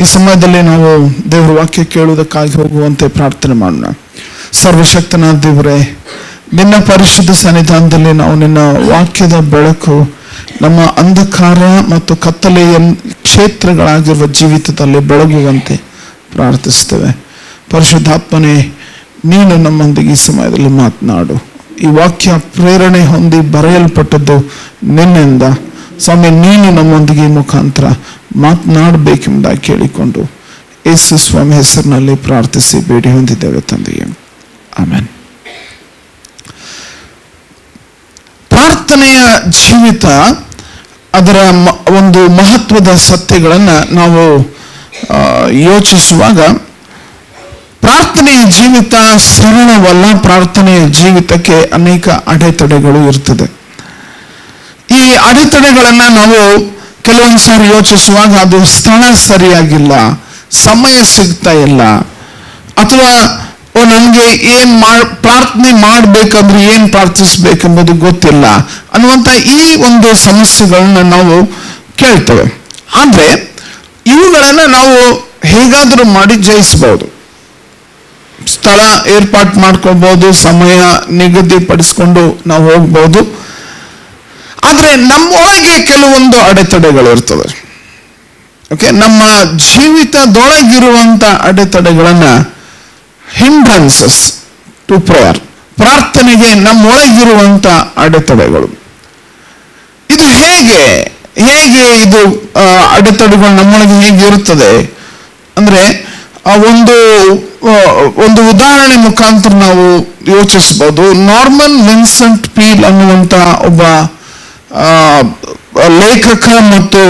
ಈ ಸಮಯದಲ್ಲಿ ನಾವು ದೇವರ ವಾಕ್ಯ ಕೇಳುವುದಕ್ಕಾಗಿ ಹೋಗುವಂತೆ ಪ್ರಾರ್ಥನೆ ಮಾಡೋಣ ಸರ್ವಶಕ್ತನಾದ ದೇವರೇ ನಿನ್ನ ಪರಿಶುದ್ಧ ಸನ್ನಿಧಾನದಲ್ಲಿ ನಾವು ನಿನ್ನ ವಾಕ್ಯದ ಬೆಳಕು ನಮ್ಮ ಅಂಧಕಾರ ಮತ್ತು ಕತ್ತಲೆಯ ಕ್ಷೇತ್ರಗಳಾಗಿರುವ ಜೀವಿತದಲ್ಲಿ ಬೆಳಗುವಂತೆ ಪ್ರಾರ್ಥಿಸ್ತೇವೆ ಪರಿಶುದ್ಧಾತ್ಮನೇ ನೀನು ನಮ್ಮೊಂದಿಗೆ ಈ ಸಮಯದಲ್ಲಿ ಮಾತನಾಡು ಈ ವಾಕ್ಯ ಪ್ರೇರಣೆ ಹೊಂದಿ ಬರೆಯಲ್ಪಟ್ಟದ್ದು ನಿನ್ನಿಂದ ಸ್ವಾಮಿ ನೀನು ನಮ್ಮೊಂದಿಗೆ ಈ ಮುಖಾಂತರ ಮಾತನಾಡಬೇಕೆಂಬುದಾಗಿ ಕೇಳಿಕೊಂಡು ಯೇಸು ಸ್ವಾಮಿ ಹೆಸರಿನಲ್ಲಿ ಪ್ರಾರ್ಥಿಸಿ ಬೇಡಿ ಹೊಂದಿದ್ದೇವೆ ತಂದೆಗೆ ಆಮೇನ್ ಪ್ರಾರ್ಥನೆಯ ಜೀವಿತ ಅದರ ಮ- ಒಂದು ಮಹತ್ವದ ಸತ್ಯಗಳನ್ನು ನಾವು ಆ, ಯೋಚಿಸುವಾಗ ಪ್ರಾರ್ಥನೆಯ ಜೀವಿತ ಸರಳವಲ್ಲ ಪ್ರಾರ್ಥನೆಯ ಜೀವಿತಕ್ಕೆ ಅನೇಕ ಅಡೆತಡೆಗಳು ಇರ್ತದೆ ಈ ಅಡೆತಡೆಗಳನ್ನ ನಾವು ಕೆಲವೊಂದು ಸಾರಿ ಯೋಚಿಸುವಾಗ ಅದು ಸ್ಥಳ ಸರಿಯಾಗಿಲ್ಲ ಸಮಯ ಸಿಗ್ತಾ ಇಲ್ಲ ಅಥವಾ ಓ ನನಗೆ ಏನ್ ಮಾಡ್ ಪ್ರಾರ್ಥನೆ ಮಾಡ್ಬೇಕಂದ್ರೆ ಏನ್ ಪ್ರಾರ್ಥಿಸ್ಬೇಕೆಂಬುದು ಗೊತ್ತಿಲ್ಲ ಅನ್ನುವಂತ ಈ ಒಂದು ಸಮಸ್ಯೆಗಳನ್ನ ನಾವು ಕೇಳ್ತೇವೆ ಆದ್ರೆ ಇವುಗಳನ್ನ ನಾವು ಹೇಗಾದ್ರೂ ಮಾಡಿ ಜಯಿಸಬಹುದು ಸ್ಥಳ ಏರ್ಪಾಟ್ ಮಾಡ್ಕೊಳ್ಬಹುದು ಸಮಯ ನಿಗದಿಪಡಿಸ್ಕೊಂಡು ನಾವು ಹೋಗ್ಬೋದು ಆದ್ರೆ ನಮ್ಮೊಳಗೆ ಕೆಲವೊಂದು ಅಡೆತಡೆಗಳು ಇರ್ತವೆ ಓಕೆ ನಮ್ಮ ಜೀವಿತದೊಳಗಿರುವಂತ ಅಡೆತಡೆಗಳನ್ನ ಹಿಂಡ್ರನ್ಸಸ್ ಟು ಪ್ರೇಯರ್ ಪ್ರಾರ್ಥನೆಗೆ ನಮ್ಮೊಳಗಿರುವಂತ ಅಡೆತಡೆಗಳು ಇದು ಹೇಗೆ ಹೇಗೆ ಇದು ಆ, ಅಡೆತಡೆಗಳು ನಮ್ಮೊಳಗೆ ಹೇಗೆ ಇರುತ್ತದೆ ಅಂದ್ರೆ ಆ ಒಂದು ಆ, ಒಂದು ಉದಾಹರಣೆ ಮುಖಾಂತರ ನಾವು ಯೋಚಿಸಬಹುದು ನಾರ್ಮನ್ ವಿನ್ಸೆಂಟ್ ಪೀಲ್ ಅನ್ನುವಂತ ಒಬ್ಬ ಆ, ಲೇಖಕ ಮತ್ತು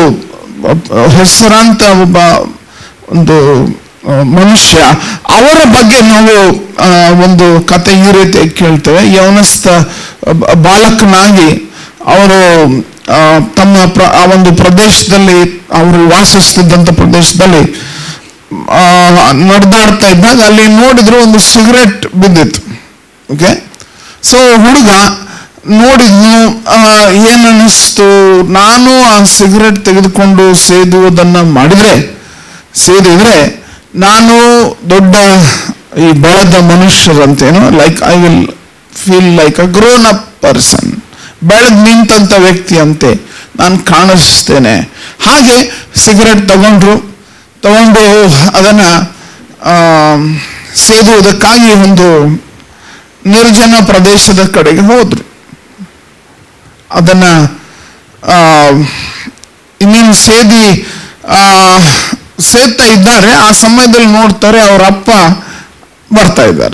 ಹೆಸರಾಂತ ಒಬ್ಬ ಒಂದು ಆ, ಮನುಷ್ಯ ಅವರ ಬಗ್ಗೆ ನಾವು ಆ, ಒಂದು ಕತೆ ಈ ರೀತಿ ಕೇಳ್ತೇವೆ ಯೌನಸ್ಥ ಬ- ಬಾಲಕನಾಗಿ ಅವರು ಆ, ತಮ್ಮ ಪ್ರ ಆ ಒಂದು ಪ್ರದೇಶದಲ್ಲಿ ಅವರು ವಾಸಿಸ್ತಿದ್ದಂಥ ಪ್ರದೇಶದಲ್ಲಿ ಆ, ನಡೆದಾಡ್ತಾ ಇದ್ದಾಗ ಅಲ್ಲಿ ನೋಡಿದ್ರು ಒಂದು ಸಿಗರೆಟ್ ಬಿದ್ದಿತ್ತು ಓಕೆ ಸೊ ಹುಡುಗ ನೋಡಿದ್ನು ಆ, ಏನ್ ಅನ್ನಿಸ್ತು ನಾನು ಆ ಸಿಗರೆಟ್ ತೆಗೆದುಕೊಂಡು ಸೇದುವುದನ್ನ ಮಾಡಿದ್ರೆ ಸೇದಿದ್ರೆ ನಾನು ದೊಡ್ಡ ಈ ಬೆಳೆದ ಮನುಷ್ಯರಂತೇನೋ like I will feel like a grown up person ಬೆಳೆದ್ ನಿಂತಂತ ವ್ಯಕ್ತಿ ಅಂತೆ ನಾನು ಕಾಣಿಸ್ತೇನೆ ಹಾಗೆ ಸಿಗರೆಟ್ ತಗೊಂಡ್ರು ತಗೊಂಡು ಅದನ್ನ ಆ, ಸೇದುವುದಕ್ಕಾಗಿ ಒಂದು ನಿರ್ಜನ ಪ್ರದೇಶದ ಕಡೆಗೆ ಹೋದ್ರು ಅದನ್ನ ಆ, ಇನ್ನೇನು ಸೇದಿ ಆ, ಸೇದ್ತಾ ಇದ್ದಾರೆ ಆ ಸಮಯದಲ್ಲಿ ನೋಡ್ತಾರೆ ಅವ್ರ ಅಪ್ಪ ಬರ್ತಾ ಇದ್ದಾರೆ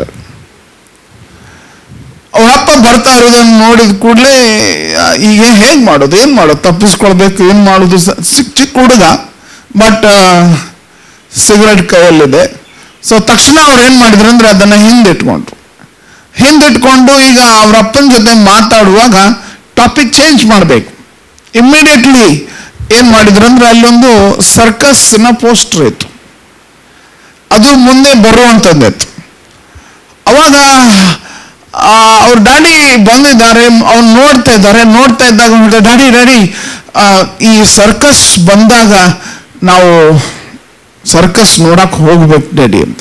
ಅವ್ರ ಅಪ್ಪ ಬರ್ತಾ ಇರೋದನ್ನ ನೋಡಿದ ಕೂಡಲೇ ಈಗ ಹೇಗ್ ಮಾಡೋದು ಏನ್ ಮಾಡೋದು ತಪ್ಪಿಸ್ಕೊಳ್ಬೇಕು ಏನ್ ಮಾಡೋದು ಸ- ಚಿಕ್ಕ ಚಿಕ್ಕ ಹುಡುಗ ಬಟ್ ಸಿಗರೆಟ್ ಕೈಯಲ್ಲಿದೆ ಸೊ ತಕ್ಷಣ ಅವ್ರು ಏನ್ ಮಾಡಿದ್ರು ಅಂದ್ರೆ ಅದನ್ನ ಹಿಂದಿಟ್ಕೊಂಡ್ರು ಹಿಂದಿಟ್ಕೊಂಡು ಈಗ ಅವ್ರ ಅಪ್ಪನ ಜೊತೆ ಮಾತಾಡುವಾಗ ಟಾಪಿಕ್ ಚೇಂಜ್ ಮಾಡಬೇಕು ಇಮ್ಮಿಡಿಯೇಟ್ಲಿ ಏನ್ ಮಾಡಿದ್ರು ಅಂದ್ರೆ ಅಲ್ಲೊಂದು ಸರ್ಕಸ್ನ ಪೋಸ್ಟರ್ ಇತ್ತು ಅದು ಮುಂದೆ ಬರುವಂಥದ್ದಿತ್ತು ಅವಾಗ ಆ, ಅವ್ರ ಡ್ಯಾಡಿ ಬಂದಿದ್ದಾರೆ ಅವ್ನು ನೋಡ್ತಾ ಇದ್ದಾರೆ ನೋಡ್ತಾ ಇದ್ದಾಗ ಹೇಳ್ತಾರೆ, ಡ್ಯಾಡಿ ಡ್ಯಾಡಿ ಆ, ಈ ಸರ್ಕಸ್ ಬಂದಾಗ ನಾವು ಸರ್ಕಸ್ ನೋಡಕ್ ಹೋಗ್ಬೇಕು ಡ್ಯಾಡಿ ಅಂತ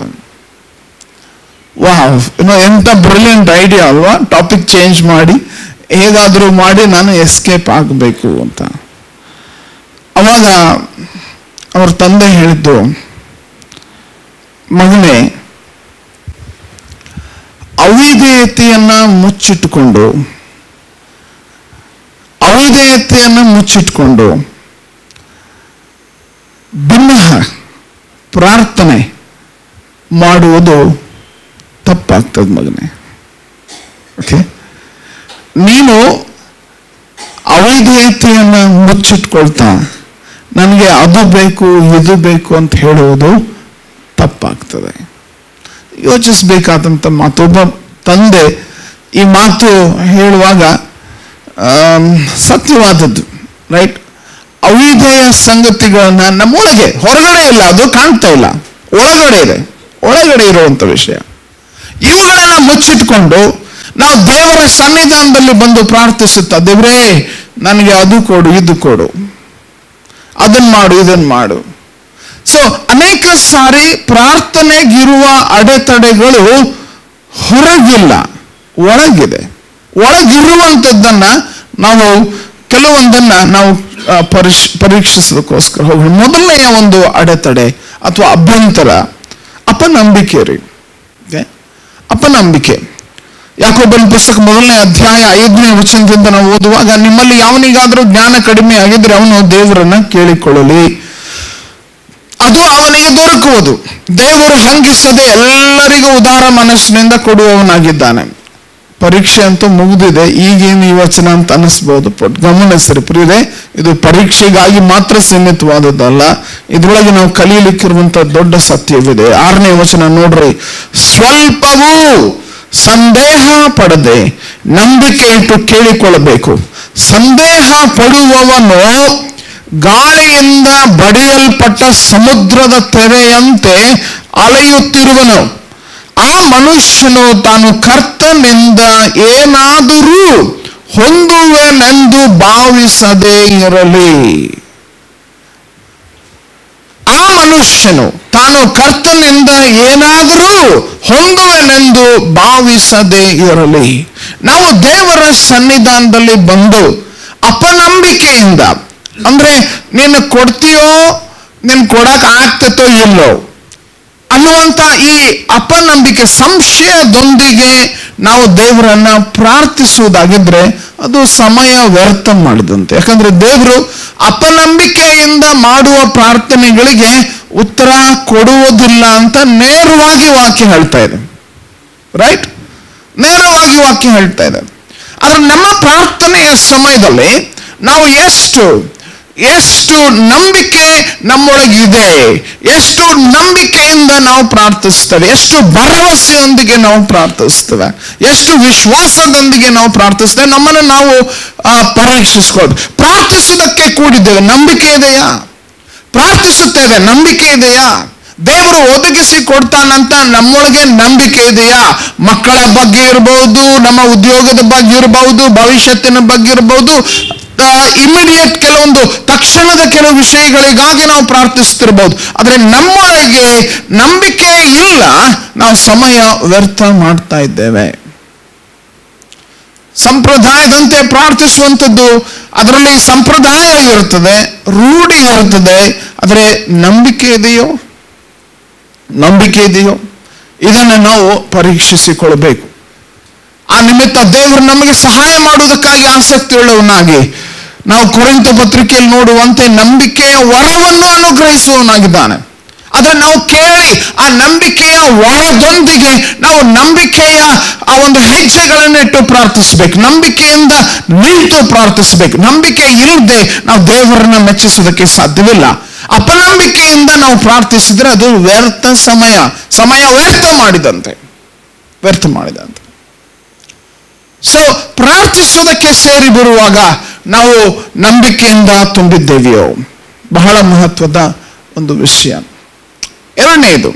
ವಾಹ್ ಏನೋ ಎಂತ ಬ್ರಿಲಿಯಂಟ್ ಐಡಿಯಾ ಅಲ್ವಾ ಟಾಪಿಕ್ ಚೇಂಜ್ ಮಾಡಿ ಹೇಗಾದ್ರೂ ಮಾಡಿ ನಾನು ಎಸ್ಕೇಪ್ ಆಗಬೇಕು ಅಂತ ಅವಾಗ ಅವ್ರ ತಂದೆ ಹೇಳಿದ್ದು ಮಗನೇ ಅವಿಧೇಯತೆಯನ್ನ ಮುಚ್ಚಿಟ್ಟುಕೊಂಡು ಅವಿಧೇಯತೆಯನ್ನ ಮುಚ್ಚಿಟ್ಕೊಂಡು ಭಿನ್ನ ಪ್ರಾರ್ಥನೆ ಮಾಡುವುದು ತಪ್ಪಾಗ್ತದೆ ಮಗನೇ ಓಕೆ ನೀನು ಅವಿಧೇಯತೆಯನ್ನ ಮುಚ್ಚಿಟ್ಕೊಳ್ತಾ ನನಗೆ ಅದು ಬೇಕು ಇದು ಬೇಕು ಅಂತ ಹೇಳುವುದು ತಪ್ಪಾಗ್ತದೆ ಯೋಚಿಸಬೇಕಾದಂಥ ಮಾತು ಒಬ್ಬ ತಂದೆ ಈ ಮಾತು ಹೇಳುವಾಗ ಆಮ್, ಸತ್ಯವಾದದ್ದು ರೈಟ್ ಅವಿಧೇಯ ಸಂಗತಿಗಳನ್ನ ನಮ್ಮೊಳಗೆ ಹೊರಗಡೆ ಇಲ್ಲ ಅದು ಕಾಣ್ತಾ ಇಲ್ಲ ಒಳಗಡೆ ಇದೆ ಒಳಗಡೆ ಇರುವಂತ ವಿಷಯ ಇವುಗಳನ್ನ ಮುಚ್ಚಿಟ್ಕೊಂಡು ನಾವು ದೇವರ ಸನ್ನಿಧಾನದಲ್ಲಿ ಬಂದು ಪ್ರಾರ್ಥಿಸುತ್ತಾ ದೇವರೇ ನನಗೆ ಅದು ಕೊಡು ಇದು ಕೊಡು ಅದನ್ನ ಮಾಡು ಇದನ್ನ ಮಾಡು ಸೊ ಅನೇಕ ಸಾರಿ ಪ್ರಾರ್ಥನೆಗಿರುವ ಅಡೆತಡೆಗಳು ಹೊರಗಿಲ್ಲ ಒಳಗಿದೆ ಒಳಗಿರುವಂಥದ್ದನ್ನ ನಾವು ಕೆಲವೊಂದನ್ನ ನಾವು ಆ, ಪರಿಶ್ ಪರೀಕ್ಷಿಸೋದಕ್ಕೋಸ್ಕರ ಹೋಗೋಣ ಮೊದಲನೆಯ ಒಂದು ಅಡೆತಡೆ ಅಥವಾ ಅಭ್ಯಂತರ ಅಪನಂಬಿಕೆ ರೀ Okay? ಅಪನಂಬಿಕೆ ಯಾಕೊಬ್ಬನ ಪುಸ್ತಕ ಮೊದಲನೇ ಅಧ್ಯಾಯ ಐದನೇ ವಚನದಿಂದ ನಾವು ಓದುವಾಗ ನಿಮ್ಮಲ್ಲಿ ಯಾವನಿಗಾದರೂ ಜ್ಞಾನ ಕಡಿಮೆ ಆಗಿದ್ರೆ ಅವನು ದೇವರನ್ನ ಕೇಳಿಕೊಳ್ಳಲಿ ಅದು ಅವನಿಗೆ ದೊರಕುವುದು ದೇವರು ಹಂಗಿಸದೆ ಎಲ್ಲರಿಗೂ ಉದಾರ ಮನಸ್ಸಿನಿಂದ ಕೊಡುವವನಾಗಿದ್ದಾನೆ ಪರೀಕ್ಷೆ ಅಂತೂ ಮುಗಿದಿದೆ ಈಗೇನು ಈ ವಚನ ಅಂತ ಅನಿಸ್ಬೋದು ಬಟ್ ಗಮನಿಸ್ರಿ ಪ್ರಿಯರೇ ಇದು ಪರೀಕ್ಷೆಗಾಗಿ ಮಾತ್ರ ಸೀಮಿತವಾದದ್ದಲ್ಲ ಇದ್ರೊಳಗೆ ನಾವು ಕಲೀಲಿಕ್ಕಿರುವಂತ ದೊಡ್ಡ ಸತ್ಯವಿದೆ ಆರನೇ ವಚನ ನೋಡ್ರಿ ಸ್ವಲ್ಪವೂ ಸಂದೇಹ ಪಡದೆ ನಂಬಿಕೆ ಇಟ್ಟು ಕೇಳಿಕೊಳ್ಳಬೇಕು ಸಂದೇಹ ಪಡುವವನು ಗಾಳಿಯಿಂದ ಬಡಿಯಲ್ಪಟ್ಟ ಸಮುದ್ರದ ತೆರೆಯಂತೆ ಅಲೆಯುತ್ತಿರುವನು ಆ ಮನುಷ್ಯನು ತಾನು ಕರ್ತನಿಂದ ಏನಾದರೂ ಹೊಂದುವೆನೆಂದು ಭಾವಿಸದೇ ಇರಲಿ ಆ ಮನುಷ್ಯನು ತಾನು ಕರ್ತನಿಂದ ಏನಾದರೂ ಹೊಂದುವೆನೆಂದು ಭಾವಿಸದೇ ಇರಲಿ ನಾವು ದೇವರ ಸನ್ನಿಧಾನದಲ್ಲಿ ಬಂದು ಅಪನಂಬಿಕೆಯಿಂದ ಅಂದ್ರೆ ನೀನು ಕೊಡ್ತೀಯೋ ನೀನು ಕೊಡಕ್ ಆಗ್ತತೋ ಇಲ್ಲೋ ಅನ್ನುವಂತ ಈ ಅಪನಂಬಿಕೆ ಸಂಶಯದೊಂದಿಗೆ ನಾವು ದೇವರನ್ನ ಪ್ರಾರ್ಥಿಸುವುದಾಗಿದ್ರೆ ಅದು ಸಮಯ ವ್ಯರ್ಥ ಮಾಡಿದಂತೆ ಯಾಕಂದ್ರೆ ದೇವರು ಅಪನಂಬಿಕೆಯಿಂದ ಮಾಡುವ ಪ್ರಾರ್ಥನೆಗಳಿಗೆ ಉತ್ತರ ಕೊಡುವುದಿಲ್ಲ ಅಂತ ನೇರವಾಗಿ ವಾಕ್ಯ ಹೇಳ್ತಾ ಇದೆ ರೈಟ್ ನೇರವಾಗಿ ವಾಕ್ಯ ಹೇಳ್ತಾ ಇದೆ ಆದ್ರೆ ನಮ್ಮ ಪ್ರಾರ್ಥನೆಯ ಸಮಯದಲ್ಲಿ ನಾವು ಎಷ್ಟು ಎಷ್ಟು ನಂಬಿಕೆ ನಮ್ಮೊಳಗಿದೆ ಎಷ್ಟು ನಂಬಿಕೆಯಿಂದ ನಾವು ಪ್ರಾರ್ಥಿಸ್ತೇವೆ ಎಷ್ಟು ಭರವಸೆಯೊಂದಿಗೆ ನಾವು ಪ್ರಾರ್ಥಿಸ್ತೇವೆ ಎಷ್ಟು ವಿಶ್ವಾಸದೊಂದಿಗೆ ನಾವು ಪ್ರಾರ್ಥಿಸ್ತೇವೆ ನಮ್ಮನ್ನು ನಾವು ಆ, ಪರೀಕ್ಷಿಸ್ಕೊಳ್ಬೇಕು ಪ್ರಾರ್ಥಿಸುವುದಕ್ಕೆ ಕೂಡಿದ್ದೇವೆ ನಂಬಿಕೆ ಇದೆಯಾ ಪ್ರಾರ್ಥಿಸುತ್ತೇವೆ ನಂಬಿಕೆ ಇದೆಯಾ ದೇವರು ಒದಗಿಸಿ ಕೊಡ್ತಾನಂತ ನಮ್ಮೊಳಗೆ ನಂಬಿಕೆ ಇದೆಯಾ ಮಕ್ಕಳ ಬಗ್ಗೆ ಇರಬಹುದು ನಮ್ಮ ಉದ್ಯೋಗದ ಬಗ್ಗೆ ಇರಬಹುದು ಭವಿಷ್ಯತ್ತಿನ ಬಗ್ಗೆ ಇರಬಹುದು ಇಮಿಡಿಯೇಟ್ ಕೆಲವೊಂದು ತಕ್ಷಣದ ಕೆಲವು ವಿಷಯಗಳಿಗಾಗಿ ನಾವು ಪ್ರಾರ್ಥಿಸ್ತಿರ್ಬೋದು ಆದ್ರೆ ನಮ್ಮೊಳಗೆ ನಂಬಿಕೆ ಇಲ್ಲ ನಾವು ಸಮಯ ವ್ಯರ್ಥ ಮಾಡ್ತಾ ಇದ್ದೇವೆ ಸಂಪ್ರದಾಯದಂತೆ ಪ್ರಾರ್ಥಿಸುವಂಥದ್ದು ಅದರಲ್ಲಿ ಸಂಪ್ರದಾಯ ಇರುತ್ತದೆ ರೂಢಿ ಇರುತ್ತದೆ ಆದರೆ ನಂಬಿಕೆ ಇದೆಯೋ ನಂಬಿಕೆ ಇದೆಯೋ ಇದನ್ನು ನಾವು ಪರೀಕ್ಷಿಸಿಕೊಳ್ಬೇಕು ಆ ನಿಮಿತ್ತ ದೇವರು ನಮಗೆ ಸಹಾಯ ಮಾಡುವುದಕ್ಕಾಗಿ ಆಸಕ್ತಿ ಉಳ್ಳವನಾಗಿ ನಾವು ಕೊರಿಂತ ಪತ್ರಿಕೆಯಲ್ಲಿ ನೋಡುವಂತೆ ನಂಬಿಕೆಯ ವರವನ್ನು ಅನುಗ್ರಹಿಸುವವನಾಗಿದ್ದಾನೆ ಆದ್ರೆ ನಾವು ಕೇಳಿ ಆ ನಂಬಿಕೆಯ ವರದೊಂದಿಗೆ ನಾವು ನಂಬಿಕೆಯ ಆ ಒಂದು ಹೆಜ್ಜೆಗಳನ್ನಿಟ್ಟು ಪ್ರಾರ್ಥಿಸಬೇಕು ನಂಬಿಕೆಯಿಂದ ನಿಂತು ಪ್ರಾರ್ಥಿಸಬೇಕು ನಂಬಿಕೆ ಇಲ್ಲದೆ ನಾವು ದೇವರನ್ನ ಮೆಚ್ಚಿಸುವುದಕ್ಕೆ ಸಾಧ್ಯವಿಲ್ಲ ಅಪನಂಬಿಕೆಯಿಂದ ನಾವು ಪ್ರಾರ್ಥಿಸಿದ್ರೆ ಅದು ವ್ಯರ್ಥ ಸಮಯ ಸಮಯ ವ್ಯರ್ಥ ಮಾಡಿದಂತೆ ವ್ಯರ್ಥ ಮಾಡಿದಂತೆ ಸೊ ಪ್ರಾರ್ಥಿಸುವುದಕ್ಕೆ ಸೇರಿ ಬರುವಾಗ ನಾವು ನಂಬಿಕೆಯಿಂದ ತುಂಬಿದ್ದೇವೆಯೋ ಬಹಳ ಮಹತ್ವದ ಒಂದು ವಿಷಯ ಎರಡನೆಯದು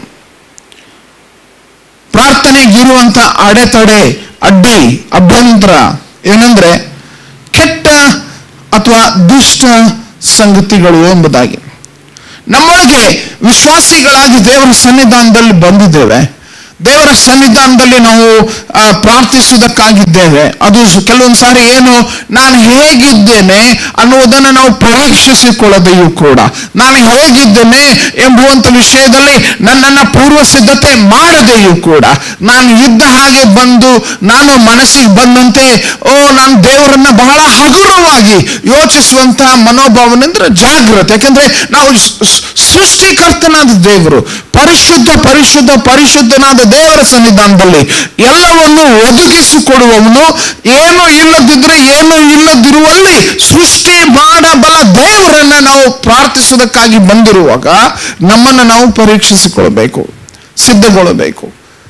ಪ್ರಾರ್ಥನೆಗಿರುವಂತ ಅಡೆತಡೆ ಅಡ್ಡಿ ಅಭ್ಯಂತರ ಏನಂದ್ರೆ ಕೆಟ್ಟ ಅಥವಾ ದುಷ್ಟ ಸಂಗತಿಗಳು ಎಂಬುದಾಗಿ ನಮ್ಮೊಳಗೆ ವಿಶ್ವಾಸಿಗಳಾಗಿ ದೇವರ ಸನ್ನಿಧಾನದಲ್ಲಿ ಬಂದಿದ್ದೇವೆ ದೇವರ ಸನ್ನಿಧಾನದಲ್ಲಿ ನಾವು ಆ, ಪ್ರಾರ್ಥಿಸುವುದಕ್ಕಾಗಿದ್ದೇವೆ ಅದು ಸ- ಕೆಲವೊಂದು ಸಾರಿ ಏನು ನಾನು ಹೇಗಿದ್ದೇನೆ ಅನ್ನುವುದನ್ನು ನಾವು ಪರೀಕ್ಷಿಸಿಕೊಳ್ಳದೆಯೂ ಕೂಡ ನಾನು ಹೇಗಿದ್ದೇನೆ ಎಂಬುವಂತ ವಿಷಯದಲ್ಲಿ ನನ್ನನ್ನು ಪೂರ್ವ ಸಿದ್ಧತೆ ಮಾಡದೆಯೂ ಕೂಡ ನಾನು ಇದ್ದ ಹಾಗೆ ಬಂದು ನಾನು ಮನಸ್ಸಿಗೆ ಬಂದಂತೆ ಓ ನಾನು ದೇವರನ್ನ ಬಹಳ ಹಗುರವಾಗಿ ಯೋಚಿಸುವಂತಹ ಮನೋಭಾವನೆಂದ್ರೆ ಜಾಗೃತಿ ಯಾಕಂದ್ರೆ ನಾವು ಸ್- ಸ್- ಸೃಷ್ಟಿಕರ್ತನಾದ ದೇವರು ಪರಿಶುದ್ಧ ಪರಿಶುದ್ಧ ಪರಿಶುದ್ಧನಾದ ದೇವರ ಸನ್ನಿಧಾನದಲ್ಲಿ ಎಲ್ಲವನ್ನು ಒದಗಿಸಿಕೊಡುವವನು ಏನು ಇಲ್ಲದಿದ್ರೆ ಏನು ಇಲ್ಲದಿರುವಲ್ಲಿ ಸೃಷ್ಟಿ ಮಾಡಬಲ ದೇವರನ್ನ ನಾವು ಪ್ರಾರ್ಥಿಸುವುದಕ್ಕಾಗಿ ಬಂದಿರುವಾಗ ನಮ್ಮನ್ನು ನಾವು ಪರೀಕ್ಷಿಸಿಕೊಳ್ಬೇಕು ಸಿದ್ಧಗೊಳ್ಳಬೇಕು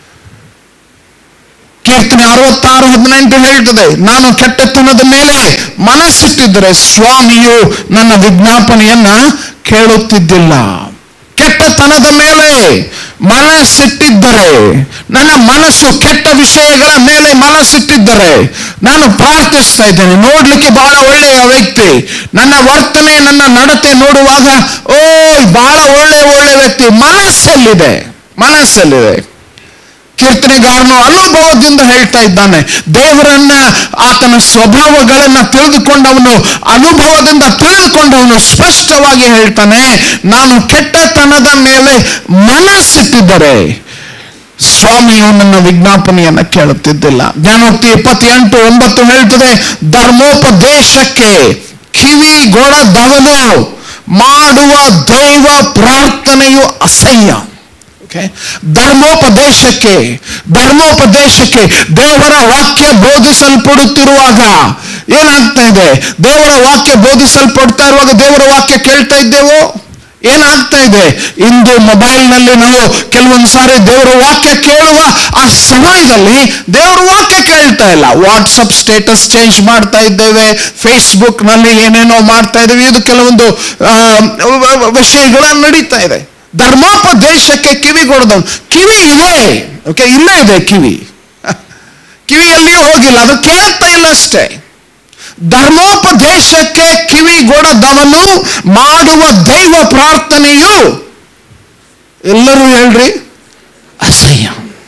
ಕೀರ್ತನೆ ಅರವತ್ತಾರು ಹದಿನೆಂಟು ಹೇಳ್ತದೆ ನಾನು ಕೆಟ್ಟತನದ ಮೇಲೆ ಮನಸ್ಸಿಟ್ಟಿದ್ದರೆ ಸ್ವಾಮಿಯು ನನ್ನ ವಿಜ್ಞಾಪನೆಯನ್ನ ಕೇಳುತ್ತಿದ್ದಿಲ್ಲ ಕೆಟ್ಟತನದ ಮೇಲೆ ಮನಸ್ಸಿಟ್ಟಿದ್ದರೆ ನನ್ನ ಮನಸ್ಸು ಕೆಟ್ಟ ವಿಷಯಗಳ ಮೇಲೆ ಮನಸ್ಸಿಟ್ಟಿದ್ದರೆ ನಾನು ಪ್ರಾರ್ಥಿಸ್ತಾ ಇದ್ದೇನೆ ನೋಡ್ಲಿಕ್ಕೆ ಬಹಳ ಒಳ್ಳೆಯ ವ್ಯಕ್ತಿ ನನ್ನ ವರ್ತನೆ ನನ್ನ ನಡತೆ ನೋಡುವಾಗ ಓ ಬಹಳ ಒಳ್ಳೆ ಒಳ್ಳೆ ವ್ಯಕ್ತಿ ವ್ಯಕ್ತಿ ಮನಸ್ಸಲ್ಲಿದೆ ಮನಸ್ಸಲ್ಲಿದೆ ಕೀರ್ತನೆಗಾರನು ಅನುಭವದಿಂದ ಹೇಳ್ತಾ ಇದ್ದಾನೆ ದೇವರನ್ನ ಆತನ ಸ್ವಭಾವಗಳನ್ನ ತಿಳಿದುಕೊಂಡವನು ಅನುಭವದಿಂದ ತಿಳಿದುಕೊಂಡವನು ಸ್ಪಷ್ಟವಾಗಿ ಹೇಳ್ತಾನೆ ನಾನು ಕೆಟ್ಟತನದ ಮೇಲೆ ಮನಸ್ಸಿಟ್ಟಿದ್ದರೆ ಸ್ವಾಮಿಯು ನನ್ನ ವಿಜ್ಞಾಪನೆಯನ್ನ ಕೇಳುತ್ತಿದ್ದಿಲ್ಲ ಜ್ಞಾನೋಕ್ತಿ ಇಪ್ಪತ್ತೆಂಟು ಒಂಬತ್ತು ಹೇಳ್ತದೆ ಧರ್ಮೋಪದೇಶಕ್ಕೆ ಕಿವಿಗೊಡದವನು ಮಾಡುವ ದೈವ ಪ್ರಾರ್ಥನೆಯು ಅಸಹ್ಯ ಓಕೆ ಧರ್ಮೋಪದೇಶಕ್ಕೆ ಧರ್ಮೋಪದೇಶಕ್ಕೆ ದೇವರ ವಾಕ್ಯ ಬೋಧಿಸಲ್ಪಡುತ್ತಿರುವಾಗ ಏನಾಗ್ತಾ ಇದೆ ದೇವರ ವಾಕ್ಯ ಬೋಧಿಸಲ್ಪಡ್ತಾ ಇರುವಾಗ ದೇವರ ವಾಕ್ಯ ಕೇಳ್ತಾ ಇದ್ದೇವೋ ಏನಾಗ್ತಾ ಇದೆ ಇಂದು ಮೊಬೈಲ್ನಲ್ಲಿ ನಾವು ಕೆಲವೊಂದು ಸಾರಿ ದೇವರ ವಾಕ್ಯ ಕೇಳುವ ಆ ಸಮಯದಲ್ಲಿ ದೇವರ ವಾಕ್ಯ ಕೇಳ್ತಾ ಇಲ್ಲ ವಾಟ್ಸಪ್ ಸ್ಟೇಟಸ್ ಚೇಂಜ್ ಮಾಡ್ತಾ ಇದ್ದೇವೆ ಫೇಸ್ಬುಕ್ ನಲ್ಲಿ ಏನೇನೋ ಮಾಡ್ತಾ ಇದ್ದೇವೆ ಇದು ಕೆಲವೊಂದು ಆ, ವ- ವ- ವಿಷಯಗಳ ನಡೀತಾ ಇದೆ ಧರ್ಮೋಪದೇಶಕ್ಕೆ ಕಿವಿ ಕೊಡದವನು ಕಿವಿ ಇದೆ ಓಕೆ ಇಲ್ಲೇ ಇದೆ ಕಿವಿ ಕಿವಿಯಲ್ಲಿಯೂ ಹೋಗಿಲ್ಲ ಅದು ಕೇಳ್ತಾ ಇಲ್ಲ ಅಷ್ಟೇ ಧರ್ಮೋಪದೇಶಕ್ಕೆ ಕಿವಿಗೊಡದವನು ಮಾಡುವ ದೈವ ಪ್ರಾರ್ಥನೆಯು ಎಲ್ಲರೂ ಹೇಳ್ರಿ ಅಸಹ್ಯ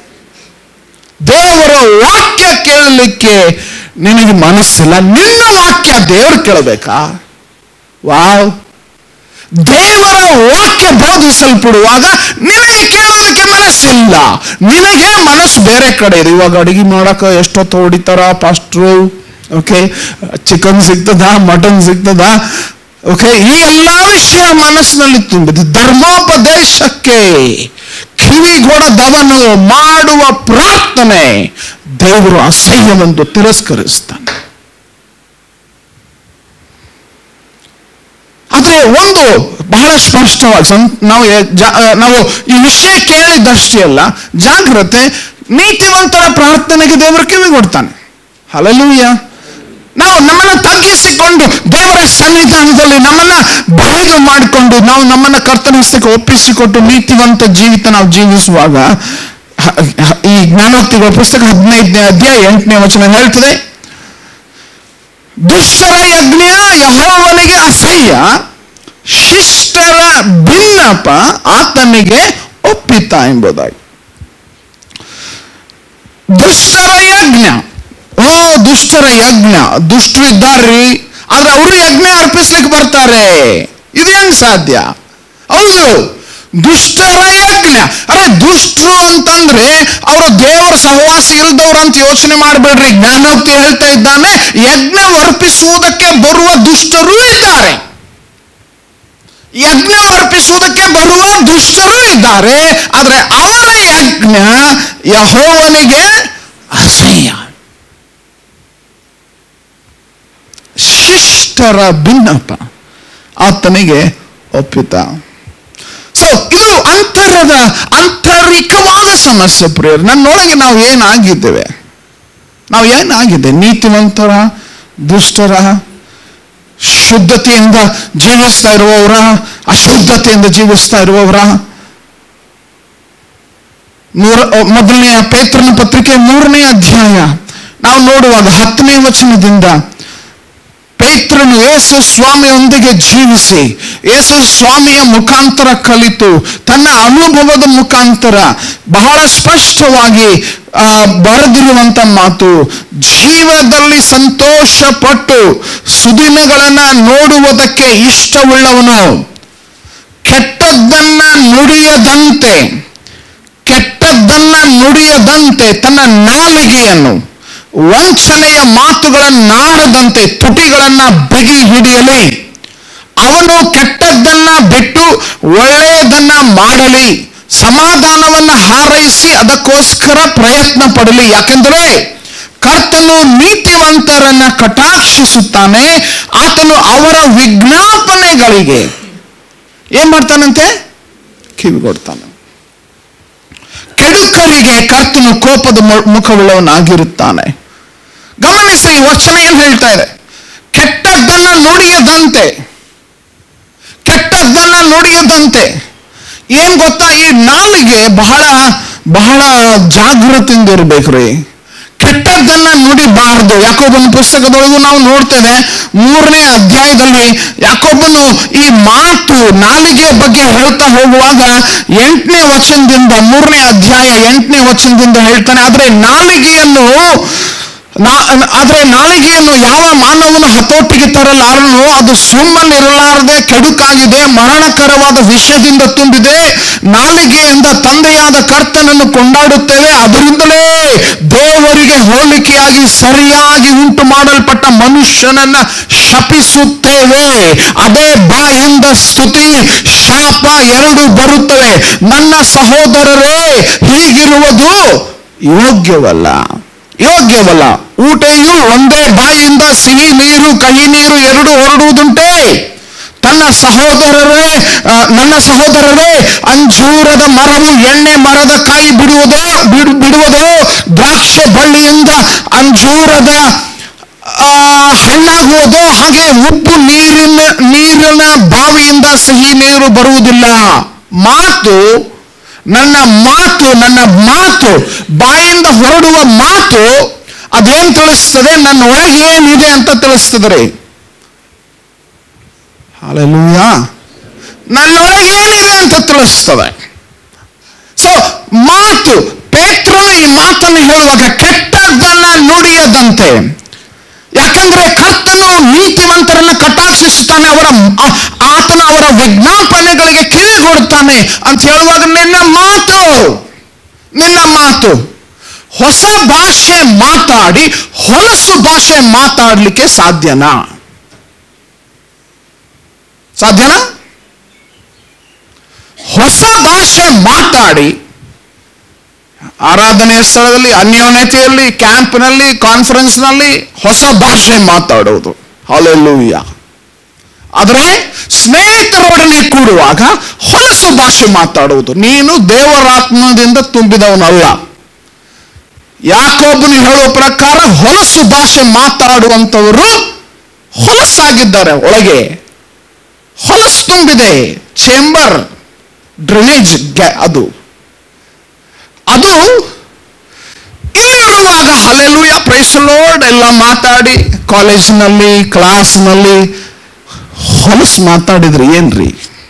ದೇವರ ವಾಕ್ಯ ಕೇಳಲಿಕ್ಕೆ ನಿನಗೆ ಮನಸ್ಸಿಲ್ಲ ನಿನ್ನ ವಾಕ್ಯ ದೇವರು ಕೇಳಬೇಕಾ ವಾವ್ ದೇವರ ವಾಕ್ಯ ಬೋಧಿಸಲ್ಪಡುವಾಗ ನಿನಗೆ ಕೇಳೋದಕ್ಕೆ ಮನಸ್ಸಿಲ್ಲ ನಿನಗೆ ಮನಸ್ಸು ಬೇರೆ ಕಡೆ ಇದೆ ಇವಾಗ ಅಡಿಗೆ ಮಾಡಕ ಎಷ್ಟೊತ್ತು ಹೊಡಿತಾರ ಪಾಸ್ಟ್ರು ಓಕೆ ಚಿಕನ್ ಸಿಗ್ತದ ಮಟನ್ ಸಿಗ್ತದ ಓಕೆ ಈ ಎಲ್ಲಾ ವಿಷಯ ಮನಸ್ಸಿನಲ್ಲಿ ತುಂಬಿದೆ ಧರ್ಮೋಪದೇಶಕ್ಕೆ ಕಿವಿಗೊಡದವನು ಮಾಡುವ ಪ್ರಾರ್ಥನೆ ದೇವರು ಅಸಹ್ಯವೆಂದು ತಿರಸ್ಕರಿಸ್ತಾನೆ ಆದ್ರೆ ಒಂದು ಬಹಳ ಸ್ಪಷ್ಟವಾಗಿ ಸಂ- ನಾವು ಎ- ಜಾ- ಆ, ನಾವು ಈ ವಿಷಯ ಕೇಳಿದಷ್ಟೇ ಅಲ್ಲ ಜಾಗ್ರತೆ ನೀತಿವಂತರ ಪ್ರಾರ್ಥನೆಗೆ ದೇವರು ಕಿವಿ ಕೊಡ್ತಾನೆ ಹಲಲೂಯ ನಾವು ನಮ್ಮನ್ನ ತಗ್ಗಿಸಿಕೊಂಡು ದೇವರ ಸನ್ನಿಧಾನದಲ್ಲಿ ನಮ್ಮನ್ನ ಬಯಲು ಮಾಡಿಕೊಂಡು ನಾವು ನಮ್ಮನ್ನ ಕರ್ತನ ಹಸ್ತಕ್ಕೆ ಒಪ್ಪಿಸಿಕೊಟ್ಟು ನೀತಿವಂತ ಜೀವಿತ ನಾವು ಜೀವಿಸುವಾಗ ಹ- ಹ- ಈ ಜ್ಞಾನೋಕ್ತಿಗಳ ಪುಸ್ತಕ ಹದಿನೈದನೇ ಅಧ್ಯಾಯ ಎಂಟನೇ ವಚನ ಹೇಳ್ತದೆ ದುಷ್ಟರ ಯಜ್ಞ ಯಹೋವನಿಗೆ ಅಸಹ್ಯ ಶಿಷ್ಟರ ಭಿನ್ನಪ ಆತನಿಗೆ ಒಪ್ಪಿತ ಎಂಬುದಾಗಿ ದುಷ್ಟರ ಯಜ್ಞ ಓ ದುಷ್ಟರ ಯಜ್ಞ ದುಷ್ಟರು ಇದ್ದಾರ್ರಿ ಆದ್ರೆ ಅವರು ಯಜ್ಞ ಅರ್ಪಿಸ್ಲಿಕ್ಕೆ ಬರ್ತಾರೆ ಇದು ಹೆಂಗ್ ಸಾಧ್ಯ ಹೌದು ದುಷ್ಟರ ಯಜ್ಞ ಅರೆ ದುಷ್ಟರು ಅಂತಂದ್ರೆ ಅವರು ದೇವರ ಸಹವಾಸ ಇಲ್ದವ್ರು ಅಂತ ಯೋಚನೆ ಮಾಡಬೇಡ್ರಿ ಜ್ಞಾನೋಕ್ತಿ ಹೇಳ್ತಾ ಇದ್ದಾನೆ ಯಜ್ಞ ಅರ್ಪಿಸುವುದಕ್ಕೆ ಬರುವ ದುಷ್ಟರು ಇದ್ದಾರೆ ಯಜ್ಞ ಅರ್ಪಿಸುವುದಕ್ಕೆ ಬರುವ ದುಷ್ಟರು ಇದ್ದಾರೆ ಆದ್ರೆ ಅವರ ಯಜ್ಞ ಯಹೋವನಿಗೆ ಅಸಹ್ಯ ಶಿಷ್ಟರ ಭಿನ್ನಪ ಆತನಿಗೆ ಒಪ್ಪಿತ ಸೊ ಇದು ಅಂತರದ ಆಂತರಿಕವಾದ ಸಮಸ್ಯೆ ಪ್ರಿಯರು ನನ್ನೊಳಗೆ ನಾವು ಏನಾಗಿದ್ದೇವೆ ನಾವು ಏನಾಗಿದೆ ನೀತಿವಂತರ ದುಷ್ಟರ ಶುದ್ಧತೆಯಿಂದ ಜೀವಿಸ್ತಾ ಇರುವವರ ಅಶುದ್ಧತೆಯಿಂದ ಜೀವಿಸ್ತಾ ಇರುವವರ ಮೂರ ಮೊದಲನೆಯ ಪೇತ್ರನ ಪತ್ರಿಕೆ ಮೂರನೇ ಅಧ್ಯಾಯ ನಾವು ನೋಡುವಾಗ ಹತ್ತನೇ ವಚನದಿಂದ ಪೇತ್ರನು ಯೇಸು ಸ್ವಾಮಿಯೊಂದಿಗೆ ಜೀವಿಸಿ ಯೇಸು ಸ್ವಾಮಿಯ ಮುಖಾಂತರ ಕಲಿತು ತನ್ನ ಅನುಭವದ ಮುಖಾಂತರ ಬಹಳ ಸ್ಪಷ್ಟವಾಗಿ ಆ, ಬರೆದಿರುವಂತ ಮಾತು ಜೀವದಲ್ಲಿ ಸಂತೋಷ ಪಟ್ಟು ಸುದಿನಗಳನ್ನ ನೋಡುವುದಕ್ಕೆ ಇಷ್ಟವುಳ್ಳವನು ಕೆಟ್ಟದ್ದನ್ನ ನುಡಿಯದಂತೆ ಕೆಟ್ಟದ್ದನ್ನ ನುಡಿಯದಂತೆ ತನ್ನ ನಾಲಿಗೆಯನ್ನು ವಂಚನೆಯ ಮಾತುಗಳನ್ನಾಡದಂತೆ ತುಟಿಗಳನ್ನ ಬಿಗಿ ಹಿಡಿಯಲಿ ಅವನು ಕೆಟ್ಟದ್ದನ್ನ ಬಿಟ್ಟು ಒಳ್ಳೆಯದನ್ನ ಮಾಡಲಿ ಸಮಾಧಾನವನ್ನ ಹಾರೈಸಿ ಅದಕ್ಕೋಸ್ಕರ ಪ್ರಯತ್ನ ಪಡಲಿ ಯಾಕೆಂದರೆ ಕರ್ತನು ನೀತಿವಂತರನ್ನ ಕಟಾಕ್ಷಿಸುತ್ತಾನೆ ಆತನು ಅವರ ವಿಜ್ಞಾಪನೆಗಳಿಗೆ ಏನ್ ಮಾಡ್ತಾನಂತೆ ಕಿವಿಗೊಡ್ತಾನೆ ಕೆಡುಕರಿಗೆ ಕರ್ತನು ಕೋಪದ ಮು- ಮುಖವುಳ್ಳವನಾಗಿರುತ್ತಾನೆ ಗಮನಿಸಿ ವಚನ ಏನ್ ಹೇಳ್ತಾ ಇದೆ ಕೆಟ್ಟದ್ದನ್ನ ನುಡಿಯದಂತೆ ಕೆಟ್ಟದ್ದನ್ನ ನುಡಿಯದಂತೆ ಏನ್ ಗೊತ್ತಾ ಈ ನಾಲಿಗೆ ಬಹಳ ಬಹಳ ಜಾಗೃತಿಯಿಂದ ಇರ್ಬೇಕ್ರಿ ಕೆಟ್ಟದ್ದನ್ನ ನುಡಿಬಾರದು ಯಾಕೊಬ್ಬನ ಪುಸ್ತಕದೊಳಗೂ ನಾವು ನೋಡ್ತೇವೆ ಮೂರನೇ ಅಧ್ಯಾಯದಲ್ಲಿ ಯಾಕೊಬ್ಬನು ಈ ಮಾತು ನಾಲಿಗೆ ಬಗ್ಗೆ ಹೇಳ್ತಾ ಹೋಗುವಾಗ ಎಂಟನೇ ವಚನದಿಂದ ಮೂರನೇ ಅಧ್ಯಾಯ ಎಂಟನೇ ವಚನದಿಂದ ಹೇಳ್ತಾನೆ ಆದ್ರೆ ನಾಲಿಗೆಯನ್ನು ನಾ- ಆದ್ರೆ ನಾಲಿಗೆಯನ್ನು ಯಾವ ಮಾನವನ ಹತೋಟಿಗೆ ತರಲಾರನು ಅದು ಸುಮ್ಮನಿರಲಾರದೆ ಕೆಡುಕಾಗಿದೆ ಮರಣಕರವಾದ ವಿಷದಿಂದ ತುಂಬಿದೆ ನಾಲಿಗೆಯಿಂದ ತಂದೆಯಾದ ಕರ್ತನನ್ನು ಕೊಂಡಾಡುತ್ತೇವೆ ಅದರಿಂದಲೇ ದೇವರಿಗೆ ಹೋಲಿಕೆಯಾಗಿ ಸರಿಯಾಗಿ ಉಂಟು ಮಾಡಲ್ಪಟ್ಟ ಮನುಷ್ಯನನ್ನ ಶಪಿಸುತ್ತೇವೆ ಅದೇ ಬಾಯಿಂದ ಸ್ತುತಿ ಶಾಪ ಎರಡು ಬರುತ್ತವೆ ನನ್ನ ಸಹೋದರರೇ ಹೀಗಿರುವುದು ಯೋಗ್ಯವಲ್ಲ ಯೋಗ್ಯವಲ್ಲ ಊಟೆಯು ಒಂದೇ ಬಾಯಿಂದ ಸಿಹಿ ನೀರು ಕಹಿ ನೀರು ಎರಡು ಹೊರಡುವುದುಂಟೆ ತನ್ನ ಸಹೋದರರೇ ಆ, ನನ್ನ ಸಹೋದರರೇ ಅಂಜೂರದ ಮರವು ಎಣ್ಣೆ ಮರದ ಕಾಯಿ ಬಿಡುವುದೋ ಬಿಡು ಬಿಡುವುದೋ ದ್ರಾಕ್ಷೆ ಬಳ್ಳಿಯಿಂದ ಅಂಜೂರದ ಆ, ಹಣ್ಣಾಗುವುದೋ ಹಾಗೆ ಉಪ್ಪು ನೀರಿನ ನೀರಿನ ಬಾವಿಯಿಂದ ಸಿಹಿ ನೀರು ಬರುವುದಿಲ್ಲ ಮಾತು ನನ್ನ ಮಾತು ನನ್ನ ಮಾತು ಬಾಯಿಂದ ಹೊರಡುವ ಮಾತು ಅದೇನ್ ತಿಳಿಸ್ತದೆ ನನ್ನ ಒಳಗೆ ಏನಿದೆ ಅಂತ ತಿಳಿಸ್ತದೆ ರೀ ಹಾಲೆಲೂಯ ನನ್ನೊಳಗೆ ಏನಿದೆ ಅಂತ ತಿಳಿಸ್ತದೆ ಸೊ ಮಾತು ಪೇತ್ರನು ಈ ಮಾತನ್ನು ಹೇಳುವಾಗ ಕೆಟ್ಟದ್ದನ್ನ ನುಡಿಯದಂತೆ ಯಾಕಂದ್ರೆ ಕರ್ತನು ನೀತಿವಂತರನ್ನ ಕಟಾಕ್ಷಿಸುತ್ತಾನೆ ಅವರ ಆ- ಆತನ ಅವರ ವಿಜ್ಞಾಪನೆಗಳಿಗೆ ಕಿವಿಗೊಡುತ್ತಾನೆ ಅಂತ ಹೇಳುವಾಗ ನಿನ್ನ ಮಾತು ನಿನ್ನ ಮಾತು ಹೊಸ ಭಾಷೆ ಮಾತಾಡಿ ಹೊಲಸು ಭಾಷೆ ಮಾತಾಡಲಿಕ್ಕೆ ಸಾಧ್ಯನಾ ಸಾಧ್ಯನಾ ಹೊಸ ಭಾಷೆ ಮಾತಾಡಿ ಆರಾಧನೆಯ ಸ್ಥಳದಲ್ಲಿ ಅನ್ಯೋನ್ಯತೆಯಲ್ಲಿ ಕ್ಯಾಂಪ್ನಲ್ಲಿ ಕಾನ್ಫರೆನ್ಸ್ನಲ್ಲಿ ಹೊಸ ಭಾಷೆ ಮಾತಾಡುವುದು ಹಾಲೆಲ್ಲೂಯ್ಯ ಆದರೆ ಸ್ನೇಹಿತರೊಡನೆ ಕೂಡುವಾಗ ಹೊಲಸು ಭಾಷೆ ಮಾತಾಡುವುದು ನೀನು ದೇವರಾತ್ಮದಿಂದ ತುಂಬಿದವನಲ್ಲ ಯಾಕೊಬ್ಬನು ಹೇಳುವ ಪ್ರಕಾರ ಹೊಲಸು ಭಾಷೆ ಮಾತಾಡುವಂಥವರು ಹೊಲಸಾಗಿದ್ದಾರೆ ಒಳಗೆ ಹೊಲಸು ತುಂಬಿದೆ ಚೇಂಬರ್ ಡ್ರೈನೇಜ್ ಅದು ಅದು ಇಲ್ಲಿರುವಾಗ ಹಲೆಲುಯ ಪ್ರೈಸಲೋಡ್ ಎಲ್ಲ ಮಾತಾಡಿ ಕಾಲೇಜಿನಲ್ಲಿ ಕ್ಲಾಸ್ನಲ್ಲಿ ಹೊಲಸು ಮಾತಾಡಿದ್ರಿ ಏನ್ರಿ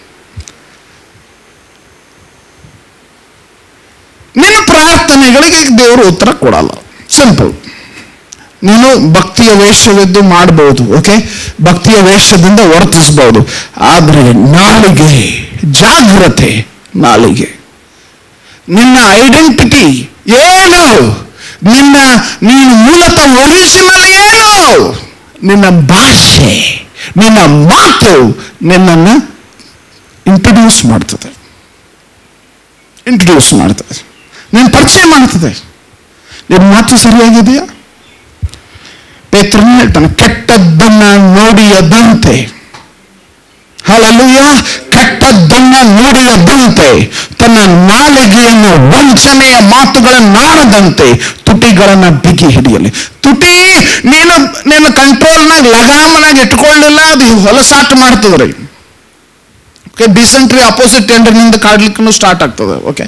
ನಿನ್ನ ಪ್ರಾರ್ಥನೆಗಳಿಗೆ ದೇವರು ಉತ್ತರ ಕೊಡಲ್ಲ ಸಿಂಪಲ್ ನೀನು ಭಕ್ತಿಯ ವೇಷವಿದ್ದು ಮಾಡಬಹುದು ಓಕೆ ಭಕ್ತಿಯ ವೇಷದಿಂದ ವರ್ತಿಸಬಹುದು ಆದರೆ ನಾಲಿಗೆ ಜಾಗ್ರತೆ ನಾಲಿಗೆ ನಿನ್ನ ಐಡೆಂಟಿಟಿ ಏನು ನಿನ್ನ ನೀನು ಮೂಲತಃ ಒರಿಜಿನಲ್ ಏನು ನಿನ್ನ ಭಾಷೆ ನಿನ್ನ ಮಾತು ನಿನ್ನನ್ನು ಇಂಟ್ರಡ್ಯೂಸ್ ಮಾಡ್ತದೆ ಇಂಟ್ರಡ್ಯೂಸ್ ಮಾಡ್ತದೆ ನೀನು ಪರಿಚಯ ಮಾಡ್ತದೆ ನಿನ್ನ ಮಾತು ಸರಿಯಾಗಿದೆಯಾ ಪೇತ್ರನು ಹೇಳ್ತಾನೆ ಕೆಟ್ಟದ್ದನ್ನ ನೋಡಿಯದಂತೆ ಹಾಲಲ್ಲೂಯ ಕೆಟ್ಟದ್ದನ್ನ ನೋಡಿಯದಂತೆ ತನ್ನ ನಾಲಿಗೆಯನ್ನು ವಂಚನೆಯ ಮಾತುಗಳನ್ನಾಡದಂತೆ ತುಟಿಗಳನ್ನ ಬಿಗಿ ಹಿಡಿಯಲಿ ತುಟಿ ನೀನು ನಿನ್ನ ಕಂಟ್ರೋಲ್ನಾಗ ಲಗಾಮನಾಗ ಇಟ್ಕೊಳ್ಳಿಲ್ಲ ಅದು ಹೊಲಸಾಟ ಮಾಡ್ತದ್ರಿ ಓಕೆ ಡಿಸೆಂಟ್ರಿ ಅಪೋಸಿಟ್ ಟೆಂಡರ್ನಿಂದ ಕಾಡ್ಲಿಕ್ಕೂ ಸ್ಟಾರ್ಟ್ ಆಗ್ತದೆ ಓಕೆ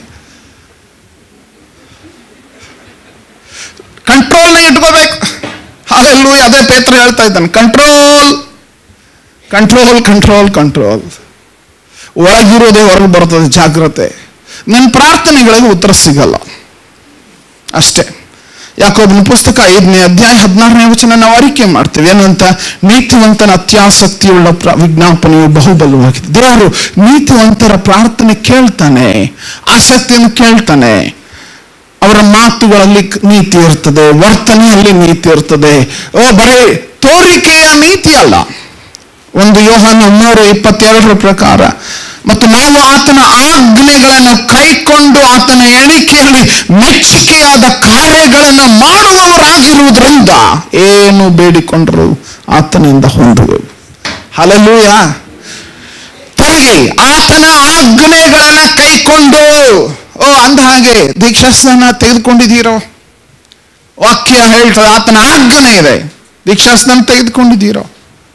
ಕಂಟ್ರೋಲ್ನ ಇಟ್ಕೋಬೇಕು ಹಾಲೆಲ್ಲೂ ಅದೇ ಪೇತ್ರ ಹೇಳ್ತಾ ಇದ್ದಾನೆ ಕಂಟ್ರೋಲ್ ಕಂಟ್ರೋಲ್ ಕಂಟ್ರೋಲ್ ಕಂಟ್ರೋಲ್ ಒಳಗಿರೋದೇ ಹೊರಗೆ ಬರ್ತದೆ ಜಾಗ್ರತೆ ನಿನ್ನ ಪ್ರಾರ್ಥನೆಗಳಿಗೆ ಉತ್ತರ ಸಿಗಲ್ಲ ಅಷ್ಟೇ ಯಾಕೊಬ್ಬನ ಪುಸ್ತಕ ಐದನೇ ಅಧ್ಯಾಯ ಹದಿನಾರನೇ ವಚನ ನಾವು ಅರಿಕೆ ಮಾಡ್ತೇವೆ ಏನಂತ ನೀತಿವಂತನ ಅತ್ಯಾಸಕ್ತಿಯುಳ್ಳ ಪ್ರ- ವಿಜ್ಞಾಪನೆಯು ಬಹುಬಲವಾಗಿದೆ ದೇವರು ನೀತಿವಂತರ ಪ್ರಾರ್ಥನೆ ಕೇಳ್ತಾನೆ ಆಸಕ್ತಿಯನ್ನು ಕೇಳ್ತಾನೆ ಅವರ ಮಾತುಗಳಲ್ಲಿ ಕ್- ನೀತಿ ಇರ್ತದೆ ವರ್ತನೆಯಲ್ಲಿ ನೀತಿ ಇರ್ತದೆ ಓ ಬರೀ ತೋರಿಕೆಯ ನೀತಿ ಅಲ್ಲ ಒಂದು ಯೋಹಾನ ಮೂರು ಇಪ್ಪತ್ತೆರಡರ ಪ್ರಕಾರ ಮತ್ತು ನಾವು ಆತನ ಆಜ್ಞೆಗಳನ್ನು ಕೈಕೊಂಡು ಆತನ ಎಣಿಕೆಯಲ್ಲಿ ಮೆಚ್ಚುಗೆಯಾದ ಕಾರ್ಯಗಳನ್ನು ಮಾಡುವವರಾಗಿರುವುದರಿಂದ ಏನು ಬೇಡಿಕೊಂಡರು ಆತನಿಂದ ಹೊಂದುವೆವು ಹಲಲೂಯ ತಿರುಗಿ ಆತನ ಆಜ್ಞೆಗಳನ್ನ ಕೈಕೊಂಡು ಓ ಅಂದ ಹಾಗೆ ದೀಕ್ಷಾಸ್ನಾನ ತೆಗೆದುಕೊಂಡಿದ್ದೀರೋ ವಾಕ್ಯ ಹೇಳ್ತದೆ ಆತನ ಆಜ್ಞೆ ಇದೆ ದೀಕ್ಷಾಸ್ನಾನ ತೆಗೆದುಕೊಂಡಿದ್ದೀರೋ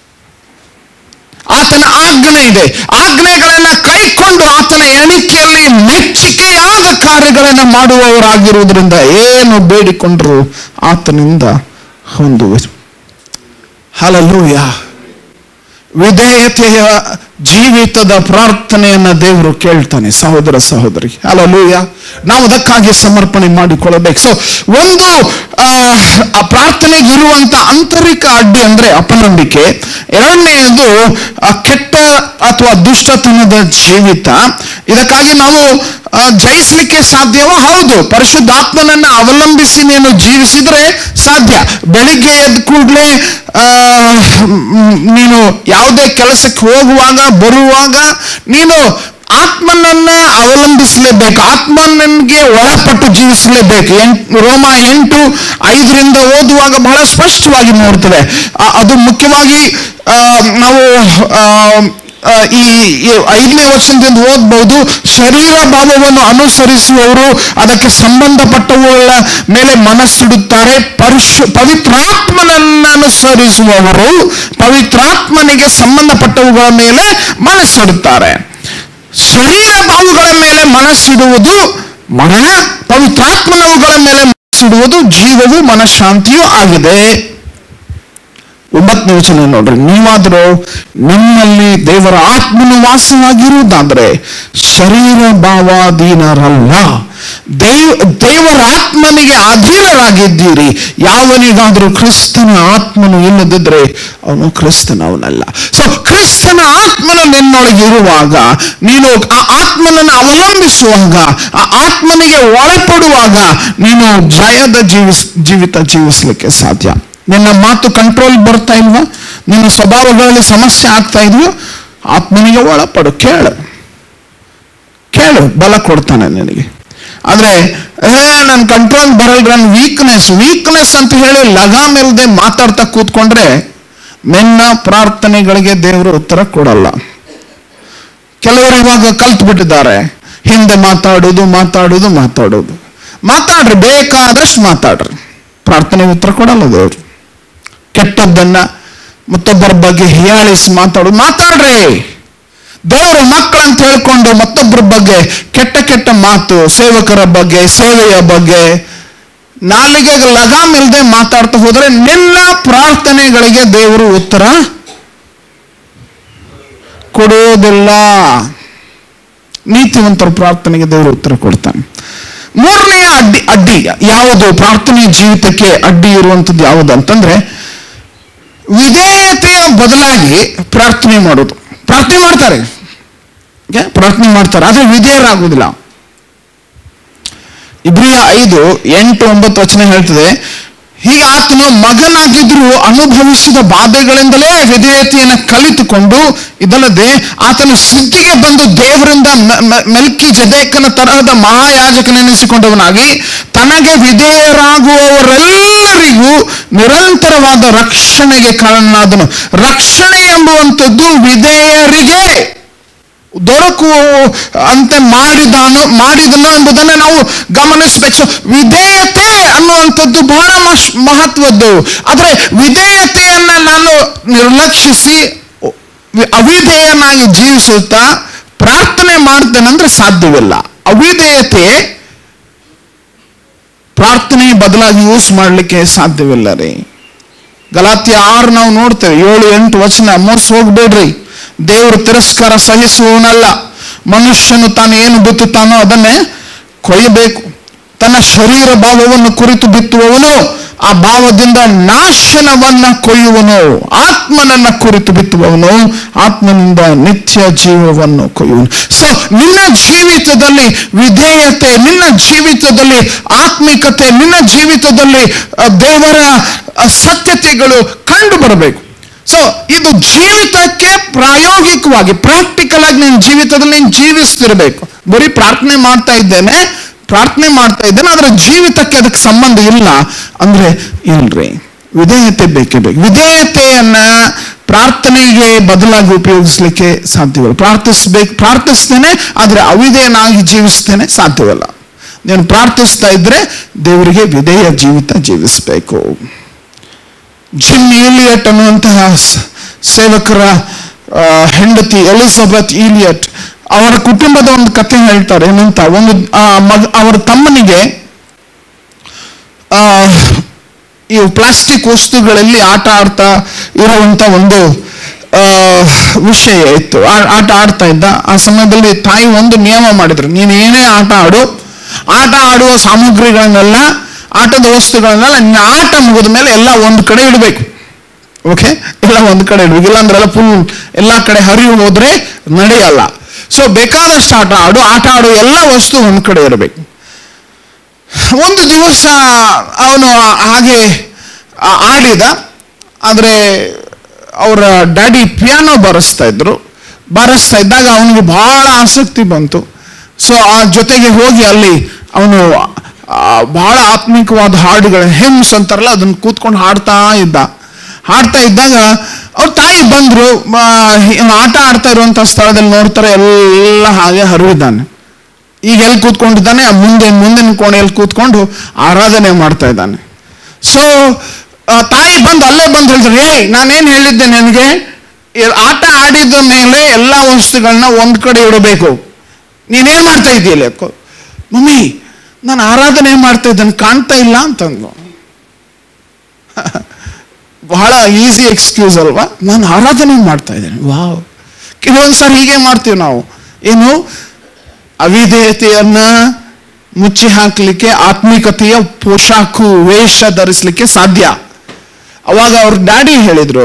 ಆತನ ಆಜ್ಞೆ ಇದೆ ಆಜ್ಞೆಗಳನ್ನ ಕೈಕೊಂಡು ಆತನ ಎಣಿಕೆಯಲ್ಲಿ ಮೆಚ್ಚುಗೆಯಾದ ಕಾರ್ಯಗಳನ್ನು ಮಾಡುವವರಾಗಿರುವುದರಿಂದ ಏನು ಬೇಡಿಕೊಂಡರು ಆತನಿಂದ ಹೊಂದುವೆ ಹಲಲೂಯ ವಿಧೇಯತೆಯ ಜೀವಿತದ ಪ್ರಾರ್ಥನೆಯನ್ನ ದೇವರು ಕೇಳ್ತಾನೆ ಸಹೋದರ ಸಹೋದರಿ ಅಲ್ಲೂಯ ನಾವು ಅದಕ್ಕಾಗಿ ಸಮರ್ಪಣೆ ಮಾಡಿಕೊಳ್ಳಬೇಕು ಸೊ ಒಂದು ಆ, ಆ ಪ್ರಾರ್ಥನೆಗೆ ಇರುವಂತ ಆಂತರಿಕ ಅಡ್ಡಿ ಅಂದ್ರೆ ಅಪನಂಬಿಕೆ ಎರಡನೆಯದು ಆ ಕೆಟ್ಟ ಅಥವಾ ದುಷ್ಟತನದ ಜೀವಿತ ಇದಕ್ಕಾಗಿ ನಾವು ಆ, ಜಯಿಸ್ಲಿಕ್ಕೆ ಸಾಧ್ಯವ ಹೌದು ಪರಿಶುದ್ಧಾತ್ಮನನ್ನ ಅವಲಂಬಿಸಿ ನೀನು ಜೀವಿಸಿದ್ರೆ ಸಾಧ್ಯ ಬೆಳಿಗ್ಗೆ ಎದ್ದ ಕೂಡಲೇ ನೀನು ಯಾವುದೇ ಕೆಲಸಕ್ಕೆ ಹೋಗುವಾಗ ಬರುವಾಗ ನೀನು ಆತ್ಮನನ್ನ ಅವಲಂಬಿಸಲೇಬೇಕು ಆತ್ಮನಿಗೆ ಒಳಪಟ್ಟು ಜೀವಿಸಲೇಬೇಕು ಎಂಟು ರೋಮ ಎಂಟು ಐದರಿಂದ ಓದುವಾಗ ಬಹಳ ಸ್ಪಷ್ಟವಾಗಿ ನೋಡ್ತದೆ ಆ- ಅದು ಮುಖ್ಯವಾಗಿ ಆ, ನಾವು ಆ, ಆ, ಈ ಈ ಐದನೇ ವರ್ಷದಿಂದ ಓದ್ಬಹುದು ಶರೀರ ಭಾವವನ್ನು ಅನುಸರಿಸುವವರು ಅದಕ್ಕೆ ಸಂಬಂಧಪಟ್ಟವುಗಳ ಮೇಲೆ ಮನಸ್ಸಿಡುತ್ತಾರೆ ಪರಿಶು ಪವಿತ್ರಾತ್ಮನನ್ನ ಅನುಸರಿಸುವವರು ಪವಿತ್ರಾತ್ಮನಿಗೆ ಸಂಬಂಧಪಟ್ಟವುಗಳ ಮೇಲೆ ಮನಸ್ಸಿಡುತ್ತಾರೆ ಶರೀರ ಭಾವಗಳ ಮೇಲೆ ಮನಸ್ಸಿಡುವುದು ಮರಣ ಪವಿತ್ರಾತ್ಮನವುಗಳ ಮೇಲೆ ಮನಸ್ಸಿಡುವುದು ಜೀವವು ಮನಃಶಾಂತಿಯೂ ಆಗಿದೆ ಒಂಬತ್ತನೇ ವಚನ ನೋಡ್ರಿ ನೀವಾದರೂ ನಿಮ್ಮಲ್ಲಿ ದೇವರ ಆತ್ಮನು ವಾಸವಾಗಿರುವುದಾದ್ರೆ ಶರೀರ ಭಾವಾಧೀನರಲ್ಲ ದೇವ್ ದೇವರ ಆತ್ಮನಿಗೆ ಅಧೀನರಾಗಿದ್ದೀರಿ ಯಾವನಿಗಾದರೂ ಕ್ರಿಸ್ತನ ಆತ್ಮನು ಇಲ್ಲದಿದ್ರೆ ಅವನು ಕ್ರಿಸ್ತನವನಲ್ಲ ಸೊ ಕ್ರಿಸ್ತನ ಆತ್ಮನು ನಿನ್ನೊಳಗೆ ಇರುವಾಗ ನೀನು ಆ ಆತ್ಮನನ್ನು ಅವಲಂಬಿಸುವಾಗ ಆ ಆತ್ಮನಿಗೆ ಒಳಪಡುವಾಗ ನೀನು ಜಯದ ಜೀವಿಸ್ ಜೀವಿತ ಜೀವಿಸಲಿಕ್ಕೆ ಸಾಧ್ಯ ನಿನ್ನ ಮಾತು ಕಂಟ್ರೋಲ್ ಬರ್ತಾ ಇಲ್ವಾ ನಿನ್ನ ಸ್ವಭಾವಗಳಲ್ಲಿ ಸಮಸ್ಯೆ ಆಗ್ತಾ ಇದೆಯೋ ಆತ್ಮನಿಗೆ ಒಳಪಡು ಕೇಳು ಕೇಳು ಬಲ ಕೊಡ್ತಾನೆ ನಿನಗೆ ಆದ್ರೆ ಏ ನನ್ನ ಕಂಟ್ರೋಲ್ ಬರಲ್ಲ ನನ್ನ ವೀಕ್ನೆಸ್ ವೀಕ್ನೆಸ್ ಅಂತ ಹೇಳಿ ಲಗಾಮ್ ಇಲ್ಲದೆ ಮಾತಾಡ್ತಾ ಕೂತ್ಕೊಂಡ್ರೆ ನಿನ್ನ ಪ್ರಾರ್ಥನೆಗಳಿಗೆ ದೇವರು ಉತ್ತರ ಕೊಡಲ್ಲ ಕೆಲವರು ಇವಾಗ ಕಲ್ತು ಬಿಟ್ಟಿದ್ದಾರೆ ಹಿಂದೆ ಮಾತಾಡೋದು ಮಾತಾಡೋದು ಮಾತಾಡೋದು ಮಾತಾಡ್ರಿ ಬೇಕಾದಷ್ಟು ಮಾತಾಡ್ರಿ ಪ್ರಾರ್ಥನೆಗೆ ಉತ್ತರ ಕೊಡಲ್ಲ ದೇವರು ಕೆಟ್ಟದ್ದನ್ನ ಮತ್ತೊಬ್ಬರ ಬಗ್ಗೆ ಹೀಯಾಳಿಸಿ ಮಾತಾಡೋದು ಮಾತಾಡ್ರಿ ದೇವರ ಮಕ್ಕಳು ಅಂತ ಹೇಳ್ಕೊಂಡು ಮತ್ತೊಬ್ಬರ ಬಗ್ಗೆ ಕೆಟ್ಟ ಕೆಟ್ಟ ಮಾತು ಸೇವಕರ ಬಗ್ಗೆ ಸೇವೆಯ ಬಗ್ಗೆ ನಾಲಿಗೆಗೆ ಲಗಾಮ್ ಇಲ್ಲದೆ ಮಾತಾಡ್ತಾ ಹೋದ್ರೆ ನಿನ್ನ ಪ್ರಾರ್ಥನೆಗಳಿಗೆ ದೇವರು ಉತ್ತರ ಕೊಡೋದಿಲ್ಲ ನೀತಿವಂತರ ಪ್ರಾರ್ಥನೆಗೆ ದೇವರು ಉತ್ತರ ಕೊಡ್ತಾನೆ ಮೂರನೆಯ ಅಡ್ಡಿ ಅಡ್ಡಿ ಯಾವುದು ಪ್ರಾರ್ಥನೆಯ ಜೀವಿತಕ್ಕೆ ಅಡ್ಡಿ ಇರುವಂಥದ್ದು ಯಾವುದು ಅಂತಂದ್ರೆ ವಿಧೇಯತೆಯ ಬದಲಾಗಿ ಪ್ರಾರ್ಥನೆ ಮಾಡೋದು ಪ್ರಾರ್ಥನೆ ಮಾಡ್ತಾರೆ Okay? ಪ್ರಾರ್ಥನೆ ಮಾಡ್ತಾರೆ ಆದ್ರೆ ವಿಧೇಯರಾಗುವುದಿಲ್ಲ ಇಬ್ರಿಯ ಐದು ಎಂಟು ಒಂಬತ್ತು ವಚನ ಹೇಳ್ತದೆ ಹೀಗೆ ಆತನು ಮಗನಾಗಿದ್ರು ಅನುಭವಿಸಿದ ಬಾಧೆಗಳಿಂದಲೇ ವಿಧೇಯತೆಯನ್ನು ಕಲಿತುಕೊಂಡು ಇದಲ್ಲದೆ ಆತನು ಸಿದ್ಧಿಗೆ ಬಂದು ದೇವರಿಂದ ಮ- ಮ- ಮೆಲ್ಕಿ ಜದೇಕನ ತರಹದ ಮಹಾಯಾಜಕನೆನಿಸಿಕೊಂಡವನಾಗಿ ತನಗೆ ವಿಧೇಯರಾಗುವವರೆಲ್ಲರಿಗೂ ನಿರಂತರವಾದ ರಕ್ಷಣೆಗೆ ಕಾರಣನಾದನು ರಕ್ಷಣೆ ಎಂಬುವಂಥದ್ದು ವಿಧೇಯರಿಗೆ ದೊರಕುವ ಅಂತೆ ಮಾಡಿದಾನು ಮಾಡಿದನು ಎಂಬುದನ್ನು ನಾವು ಗಮನಿಸಬೇಕು ಸೊ ವಿಧೇಯತೆ ಅನ್ನುವಂಥದ್ದು ಬಹಳ ಮಶ್- ಮಹತ್ವದ್ದು ಆದರೆ ವಿಧೇಯತೆಯನ್ನ ನಾನು ನಿರ್ಲಕ್ಷಿಸಿ ವಿ- ಅವಿಧೇಯನಾಗಿ ಜೀವಿಸುತ್ತಾ ಪ್ರಾರ್ಥನೆ ಮಾಡ್ತೇನೆಂದ್ರೆ ಸಾಧ್ಯವಿಲ್ಲ ಅವಿಧೇಯತೆ ಪ್ರಾರ್ಥನೆ ಬದಲಾಗಿ ಯೂಸ್ ಮಾಡಲಿಕ್ಕೆ ಸಾಧ್ಯವಿಲ್ಲ ರೀ ಗಲಾತ್ಯ ಆರು ನಾವು ನೋಡ್ತೇವೆ ಏಳು ಎಂಟು ವಚನ ಮೋಸ ಹೋಗ್ಬೇಡ್ರಿ ದೇವರು ತಿರಸ್ಕಾರ ಸಹಿಸುವವನಲ್ಲ ಮನುಷ್ಯನು ತಾನು ಏನು ಬಿತ್ತುತ್ತಾನೋ ಅದನ್ನೇ ಕೊಯ್ಯಬೇಕು ತನ್ನ ಶರೀರ ಭಾವವನ್ನು ಕುರಿತು ಬಿತ್ತುವವನು ಆ ಭಾವದಿಂದ ನಾಶನವನ್ನ ಕೊಯ್ಯುವನು ಆತ್ಮನನ್ನ ಕುರಿತು ಬಿತ್ತುವವನು ಆತ್ಮನಿಂದ ನಿತ್ಯ ಜೀವವನ್ನು ಕೊಯ್ಯುವನು ಸೊ ನಿನ್ನ ಜೀವಿತದಲ್ಲಿ ವಿಧೇಯತೆ ನಿನ್ನ ಜೀವಿತದಲ್ಲಿ ಆತ್ಮಿಕತೆ ನಿನ್ನ ಜೀವಿತದಲ್ಲಿ ಆ, ದೇವರ ಆ, ಸತ್ಯತೆಗಳು ಕಂಡು ಬರಬೇಕು ಸೊ ಇದು ಜೀವಿತಕ್ಕೆ ಪ್ರಾಯೋಗಿಕವಾಗಿ ಪ್ರಾಕ್ಟಿಕಲ್ ಆಗಿ ನಿನ್ನ ಜೀವಿತದಲ್ಲಿ ನೀನು ಜೀವಿಸ್ತಿರ್ಬೇಕು ಬರೀ ಪ್ರಾರ್ಥನೆ ಮಾಡ್ತಾ ಇದ್ದೇನೆ ಪ್ರಾರ್ಥನೆ ಮಾಡ್ತಾ ಇದ್ದೇನೆ ಅದರ ಜೀವಿತಕ್ಕೆ ಅದಕ್ಕೆ ಸಂಬಂಧ ಇಲ್ಲ ಅಂದ್ರೆ ಇಲ್ರಿ ವಿಧೇಯತೆ ಬೇಕೇ ಬೇಕು ವಿಧೇಯತೆಯನ್ನ ಪ್ರಾರ್ಥನೆಗೆ ಬದಲಾಗಿ ಉಪಯೋಗಿಸ್ಲಿಕ್ಕೆ ಸಾಧ್ಯವಿಲ್ಲ ಪ್ರಾರ್ಥಿಸ್ಬೇಕು ಪ್ರಾರ್ಥಿಸ್ತೇನೆ ಆದ್ರೆ ಅವಿಧೇಯನಾಗಿ ಜೀವಿಸ್ತೇನೆ ಸಾಧ್ಯವಿಲ್ಲ ನೀನು ಪ್ರಾರ್ಥಿಸ್ತಾ ಇದ್ರೆ ದೇವರಿಗೆ ವಿಧೇಯ ಜೀವಿತ ಜೀವಿಸಬೇಕು ಜಿಮ್ ಈಲಿಯಟ್ ಅನ್ನುವಂತಹ ಸ- ಸೇವಕರ ಆ, ಹೆಂಡತಿ ಎಲಿಜಬೆತ್ ಈಲಿಯಟ್ ಅವರ ಕುಟುಂಬದ ಒಂದು ಕಥೆ ಹೇಳ್ತಾರೆ ಏನಂತ ಒಂದು ಆ, ಮಗ ಅವರ ತಮ್ಮನಿಗೆ ಆ, ಈ ಪ್ಲಾಸ್ಟಿಕ್ ವಸ್ತುಗಳಲ್ಲಿ ಆಟ ಆಡ್ತಾ ಇರುವಂತ ಒಂದು ಆ, ವಿಷಯ ಇತ್ತು ಆ- ಆಟ ಆಡ್ತಾ ಇದ್ದ ಆ ಸಮಯದಲ್ಲಿ ತಾಯಿ ಒಂದು ನಿಯಮ ಮಾಡಿದ್ರು ನೀನು ಏನೇ ಆಟ ಆಡು ಆಟ ಆಡುವ ಸಾಮಗ್ರಿಗಳನ್ನೆಲ್ಲ ಆಟದ ವಸ್ತುಗಳನ್ನೆಲ್ಲ ನಿನ್ನ ಆಟ ಮುಗಿದ ಮೇಲೆ ಎಲ್ಲ ಒಂದು ಕಡೆ ಇಡಬೇಕು ಓಕೆ ಎಲ್ಲ ಒಂದು ಕಡೆ ಇಡಬೇಕು ಇಲ್ಲಾಂದ್ರೆಲ್ಲ ಫುಲ್ ಎಲ್ಲ ಕಡೆ ಹರಿವು ಹೋದ್ರೆ ನಡೆಯಲ್ಲ ಸೊ ಬೇಕಾದಷ್ಟು ಆಟ ಆಡು ಆಟ ಆಡುವ ಎಲ್ಲ ವಸ್ತು ಒಂದು ಕಡೆ ಇರಬೇಕು ಒಂದು ದಿವಸ ಅವನು ಹಾಗೆ ಆ- ಆಡಿದ ಆದರೆ ಅವರ ಡ್ಯಾಡಿ ಪಿಯಾನೋ ಬಾರಿಸ್ತಾ ಇದ್ರು ಬಾರಿಸ್ತಾ ಇದ್ದಾಗ ಅವನಿಗೆ ಬಹಳ ಆಸಕ್ತಿ ಬಂತು ಸೊ ಆ ಜೊತೆಗೆ ಹೋಗಿ ಅಲ್ಲಿ ಅವನು ಆ, ಬಹಳ ಆತ್ಮಿಕವಾದ ಹಾಡುಗಳು ಹೆಮ್ಸ್ ಅಂತಾರಲ್ಲ ಅದನ್ನು ಕೂತ್ಕೊಂಡು ಹಾಡ್ತಾ ಇದ್ದ ಹಾಡ್ತಾ ಇದ್ದಾಗ ಅವ್ರ ತಾಯಿ ಬಂದ್ರು ಆ, ಇವ್ನು ಆಟ ಆಡ್ತಾ ಇರುವಂತ ಸ್ಥಳದಲ್ಲಿ ನೋಡ್ತಾರೆ ಎಲ್ಲ ಹಾಗೆ ಹರಿವಿದ್ದಾನೆ ಈಗ ಎಲ್ಲಿ ಕೂತ್ಕೊಂಡಿದ್ದಾನೆ ಆ ಮುಂದೆ ಮುಂದಿನ ಕೋಣೆಯಲ್ಲಿ ಕೂತ್ಕೊಂಡು ಆರಾಧನೆ ಮಾಡ್ತಾ ಇದ್ದಾನೆ ಸೊ ತಾಯಿ ಬಂದು ಅಲ್ಲೇ ಬಂದು ಹೇಳ್ತಾರೆ ಏಯ್ ನಾನೇನು ಹೇಳಿದ್ದೆ ನನಗೆ ಈ ಆಟ ಆಡಿದ ಮೇಲೆ ಎಲ್ಲ ವಸ್ತುಗಳನ್ನ ಒಂದ್ ಕಡೆ ಇಡಬೇಕು ನೀನೇನ್ ಮಾಡ್ತಾ ಇದೆಯಲ್ಲ ಮಮ್ಮಿ ನಾನು ಆರಾಧನೆ ಮಾಡ್ತಾ ಇದ್ದೇನೆ ಕಾಣ್ತಾ ಇಲ್ಲ ಅಂತಂದು ಬಹಳ ಈಸಿ ಎಕ್ಸ್ಕ್ಯೂಸ್ ಅಲ್ವಾ ನಾನು ಆರಾಧನೆ ಮಾಡ್ತಾ ಇದ್ದೇನೆ ವಾವ್ ಕೆಲವೊಂದ್ಸರಿ ಹೀಗೆ ಮಾಡ್ತೀವಿ ನಾವು ಏನು ಅವಿಧೇಯತೆಯನ್ನ ಮುಚ್ಚಿ ಹಾಕಲಿಕ್ಕೆ ಆತ್ಮಿಕತೆಯ ಪೋಷಾಕು ವೇಷ ಧರಿಸಲಿಕ್ಕೆ ಸಾಧ್ಯ ಅವಾಗ ಅವ್ರ ಡ್ಯಾಡಿ ಹೇಳಿದ್ರು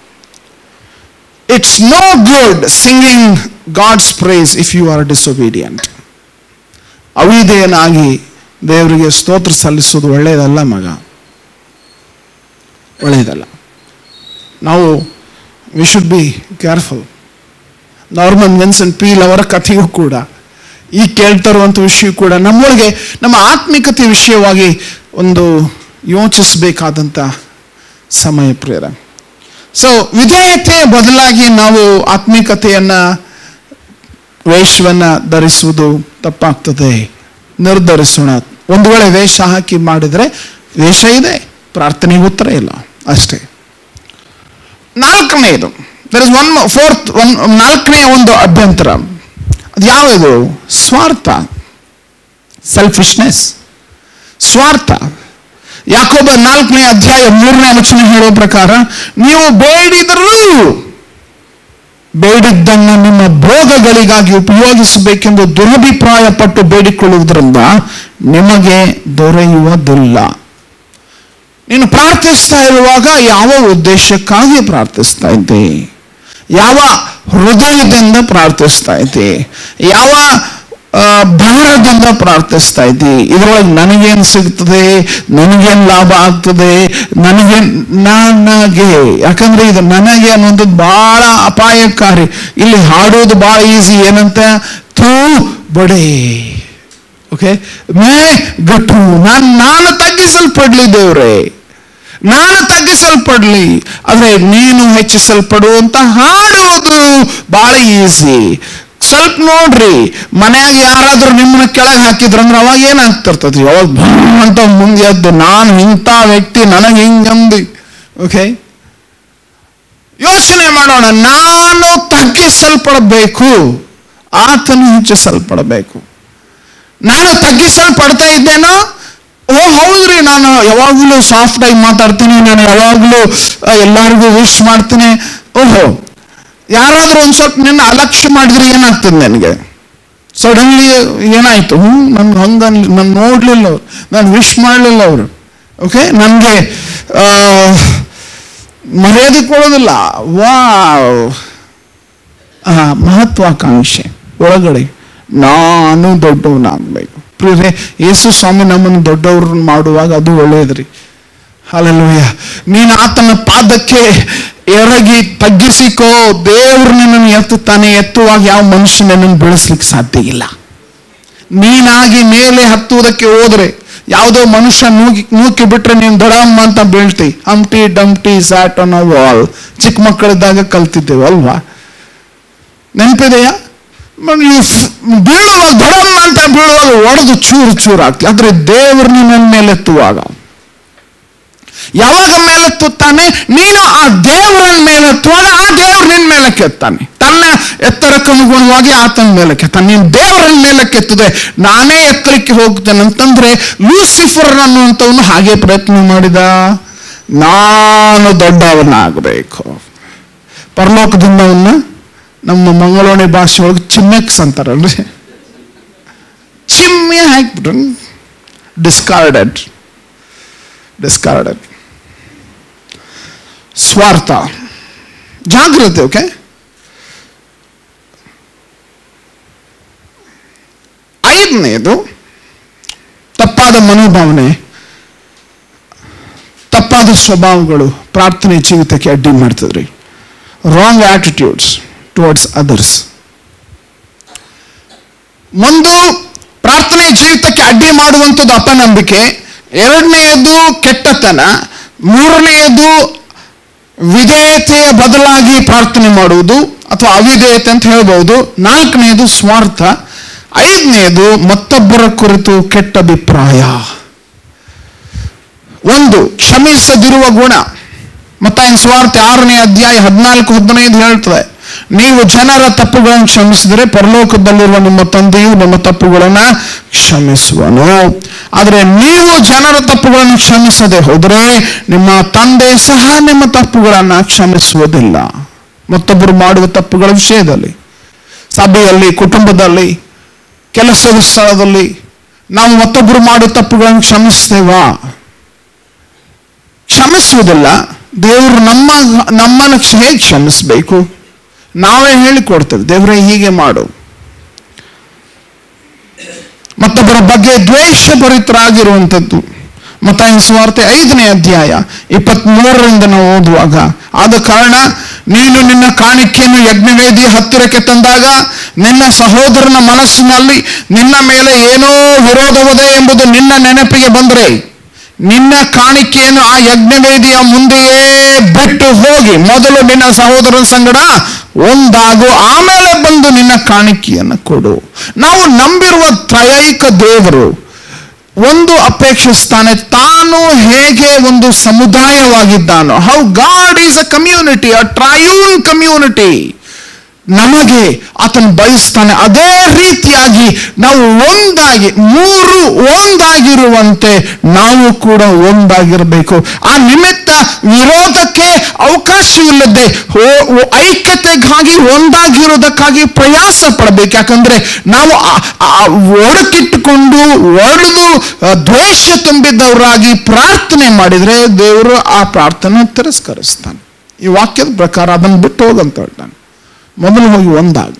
it's no good singing God's praise if you are disobedient ಅವಿಧೇಯನಾಗಿ ದೇವರಿಗೆ ಸ್ತೋತ್ರ ಸಲ್ಲಿಸೋದು ಒಳ್ಳೆಯದಲ್ಲ ಮಗ ಒಳ್ಳೆಯದಲ್ಲ ನಾವು we should be careful Norman Vincent Peale ಅವರ ಕಥೆಯೂ ಕೂಡ ಈ ಕೇಳ್ತಾ ಇರುವಂಥ ವಿಷಯ ಕೂಡ ನಮ್ಮೊಳಗೆ ನಮ್ಮ ಆತ್ಮಿಕತೆ ವಿಷಯವಾಗಿ ಒಂದು ಯೋಚಿಸಬೇಕಾದಂಥ ಸಮಯ ಪ್ರೇರ ಸೊ ವಿಧೇಯತೆಯ ಬದಲಾಗಿ ನಾವು ಆತ್ಮಿಕತೆಯನ್ನ ವೇಷವನ್ನ ಧರಿಸುವುದು ತಪ್ಪಾಗ್ತದೆ ನಿರ್ಧರಿಸೋಣ ಒಂದು ವೇಳೆ ವೇಷ ಹಾಕಿ ಮಾಡಿದರೆ ವೇಷ ಇದೆ ಪ್ರಾರ್ಥನೆಗೆ ಉತ್ತರ ಇಲ್ಲ ಅಷ್ಟೇ ನಾಲ್ಕನೆಯದು there is one fourth one ನಾಲ್ಕನೆಯ ಒಂದು ಅಭ್ಯಂತರ ಅದು ಯಾವುದು ಸ್ವಾರ್ಥ ಸೆಲ್ಫಿಶ್ನೆಸ್ ಸ್ವಾರ್ಥ ಯಾಕೊಬ್ಬ ನಾಲ್ಕನೇ ಅಧ್ಯಾಯ ಮೂರನೇ ವಚನ ಹೇಳುವ ಪ್ರಕಾರ ನೀವು ಬೇಡಿದರೂ ಬೇಡಿದ್ದನ್ನು ನಿಮ್ಮ ಭೋಗಗಳಿಗಾಗಿ ಉಪಯೋಗಿಸಬೇಕೆಂದು ದುರಭಿಪ್ರಾಯ ಪಟ್ಟು ಬೇಡಿಕೊಳ್ಳುವುದರಿಂದ ನಿಮಗೆ ದೊರೆಯುವುದಿಲ್ಲ ನೀನು ಪ್ರಾರ್ಥಿಸ್ತಾ ಇರುವಾಗ ಯಾವ ಉದ್ದೇಶಕ್ಕಾಗಿ ಪ್ರಾರ್ಥಿಸ್ತಾ ಇದ್ದೆ ಯಾವ ಹೃದಯದಿಂದ ಪ್ರಾರ್ಥಿಸ್ತಾ ಇದ್ದೆ ಯಾವ ಆ, ಭಾರದಿಂದ ಪ್ರಾರ್ಥಿಸ್ತಾ ಇದ್ದಿ ಇದರೊಳಗೆ ನನಗೇನು ಸಿಗ್ತದೆ ನನಗೇನು ಲಾಭ ಆಗ್ತದೆ ನನಗೆ ನನಗೆ ಯಾಕಂದ್ರೆ ಇದು ನನಗೆ ಅನ್ನೋದು ಬಹಳ ಅಪಾಯಕಾರಿ ಇಲ್ಲಿ ಹಾಡೋದು ಬಹಳ ಈಸಿ ಏನಂತ ತೂ ಬಡೇ ಓಕೆ ಮೇ ಗಟ್ಟು ನಾನು ನಾನು ತಗ್ಗಿಸಲ್ಪಡ್ಲಿ ದೇವ್ರೆ ನಾನು ತಗ್ಗಿಸಲ್ಪಡ್ಲಿ ಆದ್ರೆ ನೀನು ಹೆಚ್ಚಿಸಲ್ಪಡುವಂತ ಹಾಡುವುದು ಬಹಳ ಈಸಿ ಸ್ವಲ್ಪ ನೋಡ್ರಿ ಮನ್ಯಾಗ ಯಾರಾದ್ರೂ ನಿಮ್ಮನ್ನ ಕೆಳಗೆ ಹಾಕಿದ್ರಂದ್ರೆ ಅವಾಗ ಏನಾಗ್ತಿರ್ತದೆ ಅವಾಗ ಭ್ರಮ್ ಅಂತ ಮುಂದೆ ಎದ್ದು ನಾನು ಇಂಥ ವ್ಯಕ್ತಿ ನನಗೆ ಹಿಂಗಂದು ಓಕೆ ಯೋಚನೆ ಮಾಡೋಣ ನಾನು ತಗ್ಗಿಸಲ್ಪಡಬೇಕು ಆತನು ಹೆಚ್ಚಿಸಲ್ಪಡಬೇಕು ನಾನು ತಗ್ಗಿಸಲ್ಪಡ್ತಾ ಇದ್ದೇನೋ ಓ ಹೌದ್ರಿ ನಾನು ಯಾವಾಗಲೂ ಸಾಫ್ಟ್ ಆಗಿ ಮಾತಾಡ್ತೀನಿ ನಾನು ಯಾವಾಗಲೂ ಎಲ್ಲರಿಗೂ ವಿಶ್ ಮಾಡ್ತೀನಿ ಓಹೋ ಯಾರಾದ್ರೂ ಒಂದ್ ಸ್ವಲ್ಪ ನಿನ್ನ ಅಲಕ್ಷ್ಯ ಮಾಡಿದ್ರೆ ಏನಾಗ್ತದೆ ನನಗೆ ಸಡನ್ಲಿ ಏನಾಯ್ತು ಹ್ಞೂ ನನ್ ಹಂಗ ನಾನು ನೋಡ್ಲಿಲ್ಲ ಅವ್ರು ನಾನು ವಿಶ್ ಮಾಡಲಿಲ್ಲ ಅವರು ಓಕೆ ನನಗೆ ಮರ್ಯಾದೆ ಕೊಡೋದಿಲ್ಲ ವಾ ಆ ಮಹತ್ವಾಕಾಂಕ್ಷೆ ಒಳಗಡೆ ನಾನು ದೊಡ್ಡವನಾಗಬೇಕು ಪ್ರಿಯರೇ ಯೇಸು ಸ್ವಾಮಿ ನಮ್ಮನ್ನು ದೊಡ್ಡವ್ರನ್ನ ಮಾಡುವಾಗ ಅದು ಒಳ್ಳೆಯದ್ರಿ ಹಾಲೆಲೂಯ ನೀನು ಆತನ ಪಾದಕ್ಕೆ ಎರಗಿ ತಗ್ಗಿಸಿಕೋ ದೇವ್ರು ನಿನ್ನನ್ನು ಎತ್ತುತ್ತಾನೆ ಎತ್ತುವಾಗ ಯಾವ ಮನುಷ್ಯ ನಿನ್ನನ್ನು ಬೆಳೆಸ್ಲಿಕ್ಕೆ ಸಾಧ್ಯ ಇಲ್ಲ ನೀನಾಗಿ ಮೇಲೆ ಹತ್ತುವುದಕ್ಕೆ ಹೋದ್ರೆ ಯಾವುದೋ ಮನುಷ್ಯ ನೂಕಿ ನೂಕಿ ಬಿಟ್ರೆ ನೀನು ದಡಮ್ಮ ಅಂತ ಬೀಳ್ತಿ ಹಂಪ್ಟಿ ಡಂಪ್ಟಿ ಸ್ಯಾಟ್ ಅನ್ನೋ ವಾಲ್ ಚಿಕ್ಕ ಮಕ್ಕಳಿದ್ದಾಗ ಕಲ್ತಿದ್ದೇವೆ ಅಲ್ವಾ ನೆನಪಿದೆಯಾ ಮ- ನೀವು ಫ್- ಬೀಳುವಾಗ ದಡಮ್ಮ ಅಂತ ಬೀಳುವಾಗ ಒಡೆದು ಚೂರು ಚೂರು ಆಗ್ತಿ ಆದ್ರೆ ದೇವರು ನಿನ್ನ ಮೇಲೆತ್ತುವಾಗ ಯಾವಾಗ ಮೇಲೆತ್ತುತ್ತಾನೆ ನೀನು ಆ ದೇವರ ಮೇಲೆತ್ತುವಾಗ ಆ ದೇವರು ನಿನ್ನ ಮೇಲೆ ಕೆತ್ತಾನೆ ತನ್ನ ಎತ್ತರಕ್ಕೆ ಅನುಗುಣವಾಗಿ ಆತನ ಮೇಲೆ ಕೆತ್ತಾನೆ ನೀನು ದೇವರ ಮೇಲೆ ಕೆತ್ತದೆ ನಾನೇ ಎತ್ತರಕ್ಕೆ ಹೋಗ್ತೇನೆ ಅಂತಂದ್ರೆ ಲೂಸಿಫರ್ ಅನ್ನುವಂಥವನು ಹಾಗೆ ಪ್ರಯತ್ನ ಮಾಡಿದ ನಾನು ದೊಡ್ಡವನಾಗಬೇಕು ಪರಲೋಕದಿಂದ ಅವನ್ನ ನಮ್ಮ ಮಂಗಳೂರಿ ಭಾಷೆ ಒಳಗೆ ಚಿಮ್ಮೆಕ್ಸ್ ಅಂತಾರಲ್ರಿ ಚಿಮ್ಮೆ ಹಾಕ್ಬಿಟ್ರು ಡಿಸ್ಕಾರ್ಡೆಡ್ ಡಿಸ್ಕಾರ್ಡೆಡ್ ಸ್ವಾರ್ಥ ಜಾಗ್ರತೆ ಓಕೆ ಐದನೇದು ತಪ್ಪಾದ ಮನೋಭಾವನೆ ತಪ್ಪಾದ ಸ್ವಭಾವಗಳು ಪ್ರಾರ್ಥನೆ ಜೀವಿತಕ್ಕೆ ಅಡ್ಡಿ ಮಾಡ್ತದ್ರಿ ರಾಂಗ್ ಆಟಿಟ್ಯೂಡ್ಸ್ ಟುವರ್ಡ್ಸ್ ಅದರ್ಸ್ ಒಂದು ಪ್ರಾರ್ಥನೆ ಜೀವಿತಕ್ಕೆ ಅಡ್ಡಿ ಮಾಡುವಂಥದ್ದು ಅಪನಂಬಿಕೆ ಎರಡನೆಯದು ಕೆಟ್ಟತನ ಮೂರನೆಯದು ವಿಧೇಯತೆಯ ಬದಲಾಗಿ ಪ್ರಾರ್ಥನೆ ಮಾಡುವುದು ಅಥವಾ ಅವಿಧೇಯತೆ ಅಂತ ಹೇಳ್ಬೋದು ನಾಲ್ಕನೆಯದು ಸ್ವಾರ್ಥ ಐದನೆಯದು ಮತ್ತೊಬ್ಬರ ಕುರಿತು ಕೆಟ್ಟ ಅಭಿಪ್ರಾಯ ಒಂದು ಕ್ಷಮಿಸದಿರುವ ಗುಣ ಮತ್ತಾಯನ ಸ್ವಾರ್ಥ ಆರನೇ ಅಧ್ಯಾಯ ಹದಿನಾಲ್ಕು ಹದಿನೈದು ಹೇಳ್ತದೆ ನೀವು ಜನರ ತಪ್ಪುಗಳನ್ನು ಕ್ಷಮಿಸಿದರೆ ಪರಲೋಕದಲ್ಲಿರುವ ನಿಮ್ಮ ತಂದೆಯು ನಿಮ್ಮ ತಪ್ಪುಗಳನ್ನ ಕ್ಷಮಿಸುವನು ಆದರೆ ನೀವು ಜನರ ತಪ್ಪುಗಳನ್ನು ಕ್ಷಮಿಸದೆ ಹೋದರೆ ನಿಮ್ಮ ತಂದೆ ಸಹ ನಿಮ್ಮ ತಪ್ಪುಗಳನ್ನ ಕ್ಷಮಿಸುವುದಿಲ್ಲ ಮತ್ತೊಬ್ಬರು ಮಾಡುವ ತಪ್ಪುಗಳ ವಿಷಯದಲ್ಲಿ ಸಭೆಯಲ್ಲಿ ಕುಟುಂಬದಲ್ಲಿ ಕೆಲಸದ ಸ್ಥಳದಲ್ಲಿ ನಾವು ಮತ್ತೊಬ್ಬರು ಮಾಡುವ ತಪ್ಪುಗಳನ್ನು ಕ್ಷಮಿಸ್ತೇವಾ ಕ್ಷಮಿಸುವುದಿಲ್ಲ ದೇವರು ನಮ್ಮ ನಮ್ಮನ್ನು ಹೇಗೆ ಕ್ಷಮಿಸಬೇಕು ನಾವೇ ಹೇಳಿಕೊಡ್ತೇವೆ ದೇವರೇ ಹೀಗೆ ಮಾಡು ಮತ್ತೊಬ್ಬರ ಬಗ್ಗೆ ದ್ವೇಷಭರಿತರಾಗಿರುವಂಥದ್ದು ಮತ್ತಾಯನ ಸುವಾರ್ತೆ ಐದನೇ ಅಧ್ಯಾಯ ಇಪ್ಪತ್ಮೂರರಿಂದ ನಾವು ಓದುವಾಗ ಆದ ಕಾರಣ ನೀನು ನಿನ್ನ ಕಾಣಿಕೆಯನ್ನು ಯಜ್ಞವೇದಿ ಹತ್ತಿರಕ್ಕೆ ತಂದಾಗ ನಿನ್ನ ಸಹೋದರನ ಮನಸ್ಸಿನಲ್ಲಿ ನಿನ್ನ ಮೇಲೆ ಏನೋ ವಿರೋಧವಿದೆ ಎಂಬುದು ನಿನ್ನ ನೆನಪಿಗೆ ಬಂದರೆ ನಿನ್ನ ಕಾಣಿಕೆಯನ್ನು ಆ ಯಜ್ಞವೇದಿಯ ಮುಂದೆಯೇ ಬಿಟ್ಟು ಹೋಗಿ ಮೊದಲು ನಿನ್ನ ಸಹೋದರನ ಸಂಗಡ ಒಂದಾಗು ಆಮೇಲೆ ಬಂದು ನಿನ್ನ ಕಾಣಿಕೆಯನ್ನು ಕೊಡು ನಾವು ನಂಬಿರುವ ತ್ರಯೈಕ ದೇವರು ಒಂದು ಅಪೇಕ್ಷಿಸ್ತಾನೆ ತಾನು ಹೇಗೆ ಒಂದು ಸಮುದಾಯವಾಗಿದ್ದಾನೋ how God is a community a triune community ನಮಗೆ ಆತನು ಬಯಸ್ತಾನೆ ಅದೇ ರೀತಿಯಾಗಿ ನಾವು ಒಂದಾಗಿ ಮೂರು ಒಂದಾಗಿರುವಂತೆ ನಾವು ಕೂಡ ಒಂದಾಗಿರಬೇಕು ಆ ನಿಮಿತ್ತ ವಿರೋಧಕ್ಕೆ ಅವಕಾಶವಿಲ್ಲದೆ ಓ- ಓ- ಐಕ್ಯತೆಗಾಗಿ ಒಂದಾಗಿರೋದಕ್ಕಾಗಿ ಪ್ರಯಾಸ ಪಡಬೇಕು ಯಾಕಂದ್ರೆ ನಾವು ಆ- ಆ ಒಡಕಿಟ್ಟುಕೊಂಡು ಒಡೆದು ಆ, ದ್ವೇಷ ತುಂಬಿದವರಾಗಿ ಪ್ರಾರ್ಥನೆ ಮಾಡಿದ್ರೆ ದೇವರು ಆ ಪ್ರಾರ್ಥನೆ ತಿರಸ್ಕರಿಸ್ತಾನೆ ಈ ವಾಕ್ಯದ ಪ್ರಕಾರ ಅದನ್ನು ಬಿಟ್ಟು ಹೋಗಂತ ಹೇಳ್ತಾನೆ ಮೊದಲು ಹೋಗಿ ಒಂದಾಗು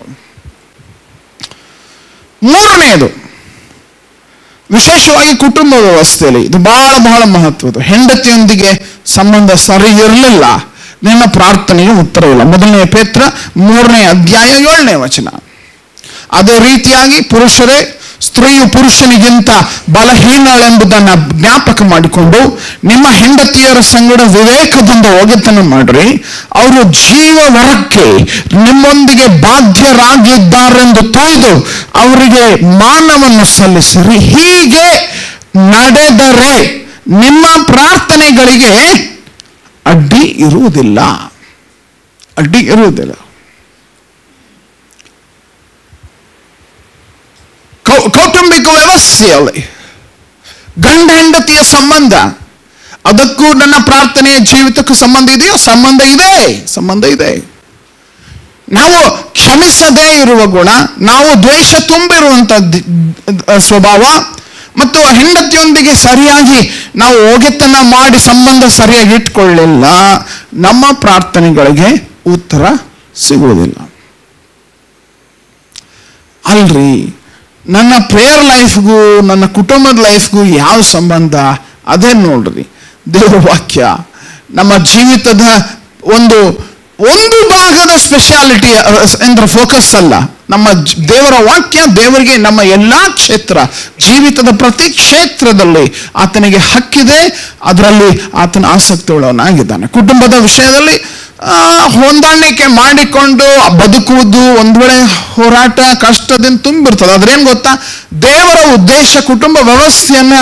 ಮೂರನೆಯದು ವಿಶೇಷವಾಗಿ ಕುಟುಂಬ ವ್ಯವಸ್ಥೆಯಲ್ಲಿ ಇದು ಬಹಳ ಬಹಳ ಮಹತ್ವದ ಹೆಂಡತಿಯೊಂದಿಗೆ ಸಂಬಂಧ ಸರಿ ಇರಲಿಲ್ಲ ನಿನ್ನ ಪ್ರಾರ್ಥನೆಗೆ ಉತ್ತರವಿಲ್ಲ ಮೊದಲನೇ ಪೇತ್ರ ಮೂರನೇ ಅಧ್ಯಾಯ ಏಳನೇ ವಚನ ಅದೇ ರೀತಿಯಾಗಿ ಪುರುಷರೇ ಸ್ತ್ರೀಯು ಪುರುಷನಿಗಿಂತ ಬಲಹೀನಳೆಂಬುದನ್ನು ಜ್ಞಾಪಕ ಮಾಡಿಕೊಂಡು ನಿಮ್ಮ ಹೆಂಡತಿಯರ ಸಂಗಡ ವಿವೇಕದಿಂದ ಒಗೆತನ ಮಾಡ್ರಿ ಅವರು ಜೀವ ವರಕ್ಕೆ ನಿಮ್ಮೊಂದಿಗೆ ಬಾಧ್ಯರಾಗಿದ್ದಾರೆಂದು ತಿಳಿದು ಅವರಿಗೆ ಮಾನವನ್ನು ಸಲ್ಲಿಸಿರಿ ಹೀಗೆ ನಡೆದರೆ ನಿಮ್ಮ ಪ್ರಾರ್ಥನೆಗಳಿಗೆ ಅಡ್ಡಿ ಇರುವುದಿಲ್ಲ ಅಡ್ಡಿ ಇರುವುದಿಲ್ಲ ಕೌ- ಕೌಟುಂಬಿಕ ವ್ಯವಸ್ಥೆಯಲ್ಲಿ ಗಂಡ ಹೆಂಡತಿಯ ಸಂಬಂಧ ಅದಕ್ಕೂ ನನ್ನ ಪ್ರಾರ್ಥನೆಯ ಜೀವಿತಕ್ಕೂ ಸಂಬಂಧ ಇದೆಯೋ ಸಂಬಂಧ ಇದೆ ಸಂಬಂಧ ಇದೆ ನಾವು ಕ್ಷಮಿಸದೇ ಇರುವ ಗುಣ ನಾವು ದ್ವೇಷ ತುಂಬಿರುವಂತ ಸ್ವಭಾವ ಮತ್ತು ಹೆಂಡತಿಯೊಂದಿಗೆ ಸರಿಯಾಗಿ ನಾವು ಒಗೆತನ ಮಾಡಿ ಸಂಬಂಧ ಸರಿಯಾಗಿ ಇಟ್ಕೊಳ್ಳಿಲ್ಲ ನಮ್ಮ ಪ್ರಾರ್ಥನೆಗಳಿಗೆ ಉತ್ತರ ಸಿಗುವುದಿಲ್ಲ ಅಲ್ರಿ ನನ್ನ ಪ್ರೇಯರ್ ಲೈಫ್ಗೂ ನನ್ನ ಕುಟುಂಬದ ಲೈಫ್ಗೂ ಯಾವ ಸಂಬಂಧ ಅದೇ ನೋಡ್ರಿ ದೇವರ ವಾಕ್ಯ ನಮ್ಮ ಜೀವಿತದ ಒಂದು ಒಂದು ಭಾಗದ ಸ್ಪೆಷಾಲಿಟಿ ಅಂದ್ರೆ ಫೋಕಸ್ ಅಲ್ಲ ನಮ್ಮ ಜ- ದೇವರ ವಾಕ್ಯ ದೇವರಿಗೆ ನಮ್ಮ ಎಲ್ಲಾ ಕ್ಷೇತ್ರ ಜೀವಿತದ ಪ್ರತಿ ಕ್ಷೇತ್ರದಲ್ಲಿ ಆತನಿಗೆ ಹಕ್ಕಿದೆ ಅದರಲ್ಲಿ ಆತನ ಆಸಕ್ತಿ ಉಳ್ಳವನಾಗಿದ್ದಾನೆ ಕುಟುಂಬದ ವಿಷಯದಲ್ಲಿ ಆ, ಹೊಂದಾಣಿಕೆ ಮಾಡಿಕೊಂಡು ಬದುಕುವುದು ಒಂದ್ ವೇಳೆ ಹೋರಾಟ ಕಷ್ಟದಿಂದ ತುಂಬಿರ್ತದೆ ಅದ್ರೇನ್ ಗೊತ್ತಾ ದೇವರ ಉದ್ದೇಶ ಕುಟುಂಬ ವ್ಯವಸ್ಥೆಯನ್ನ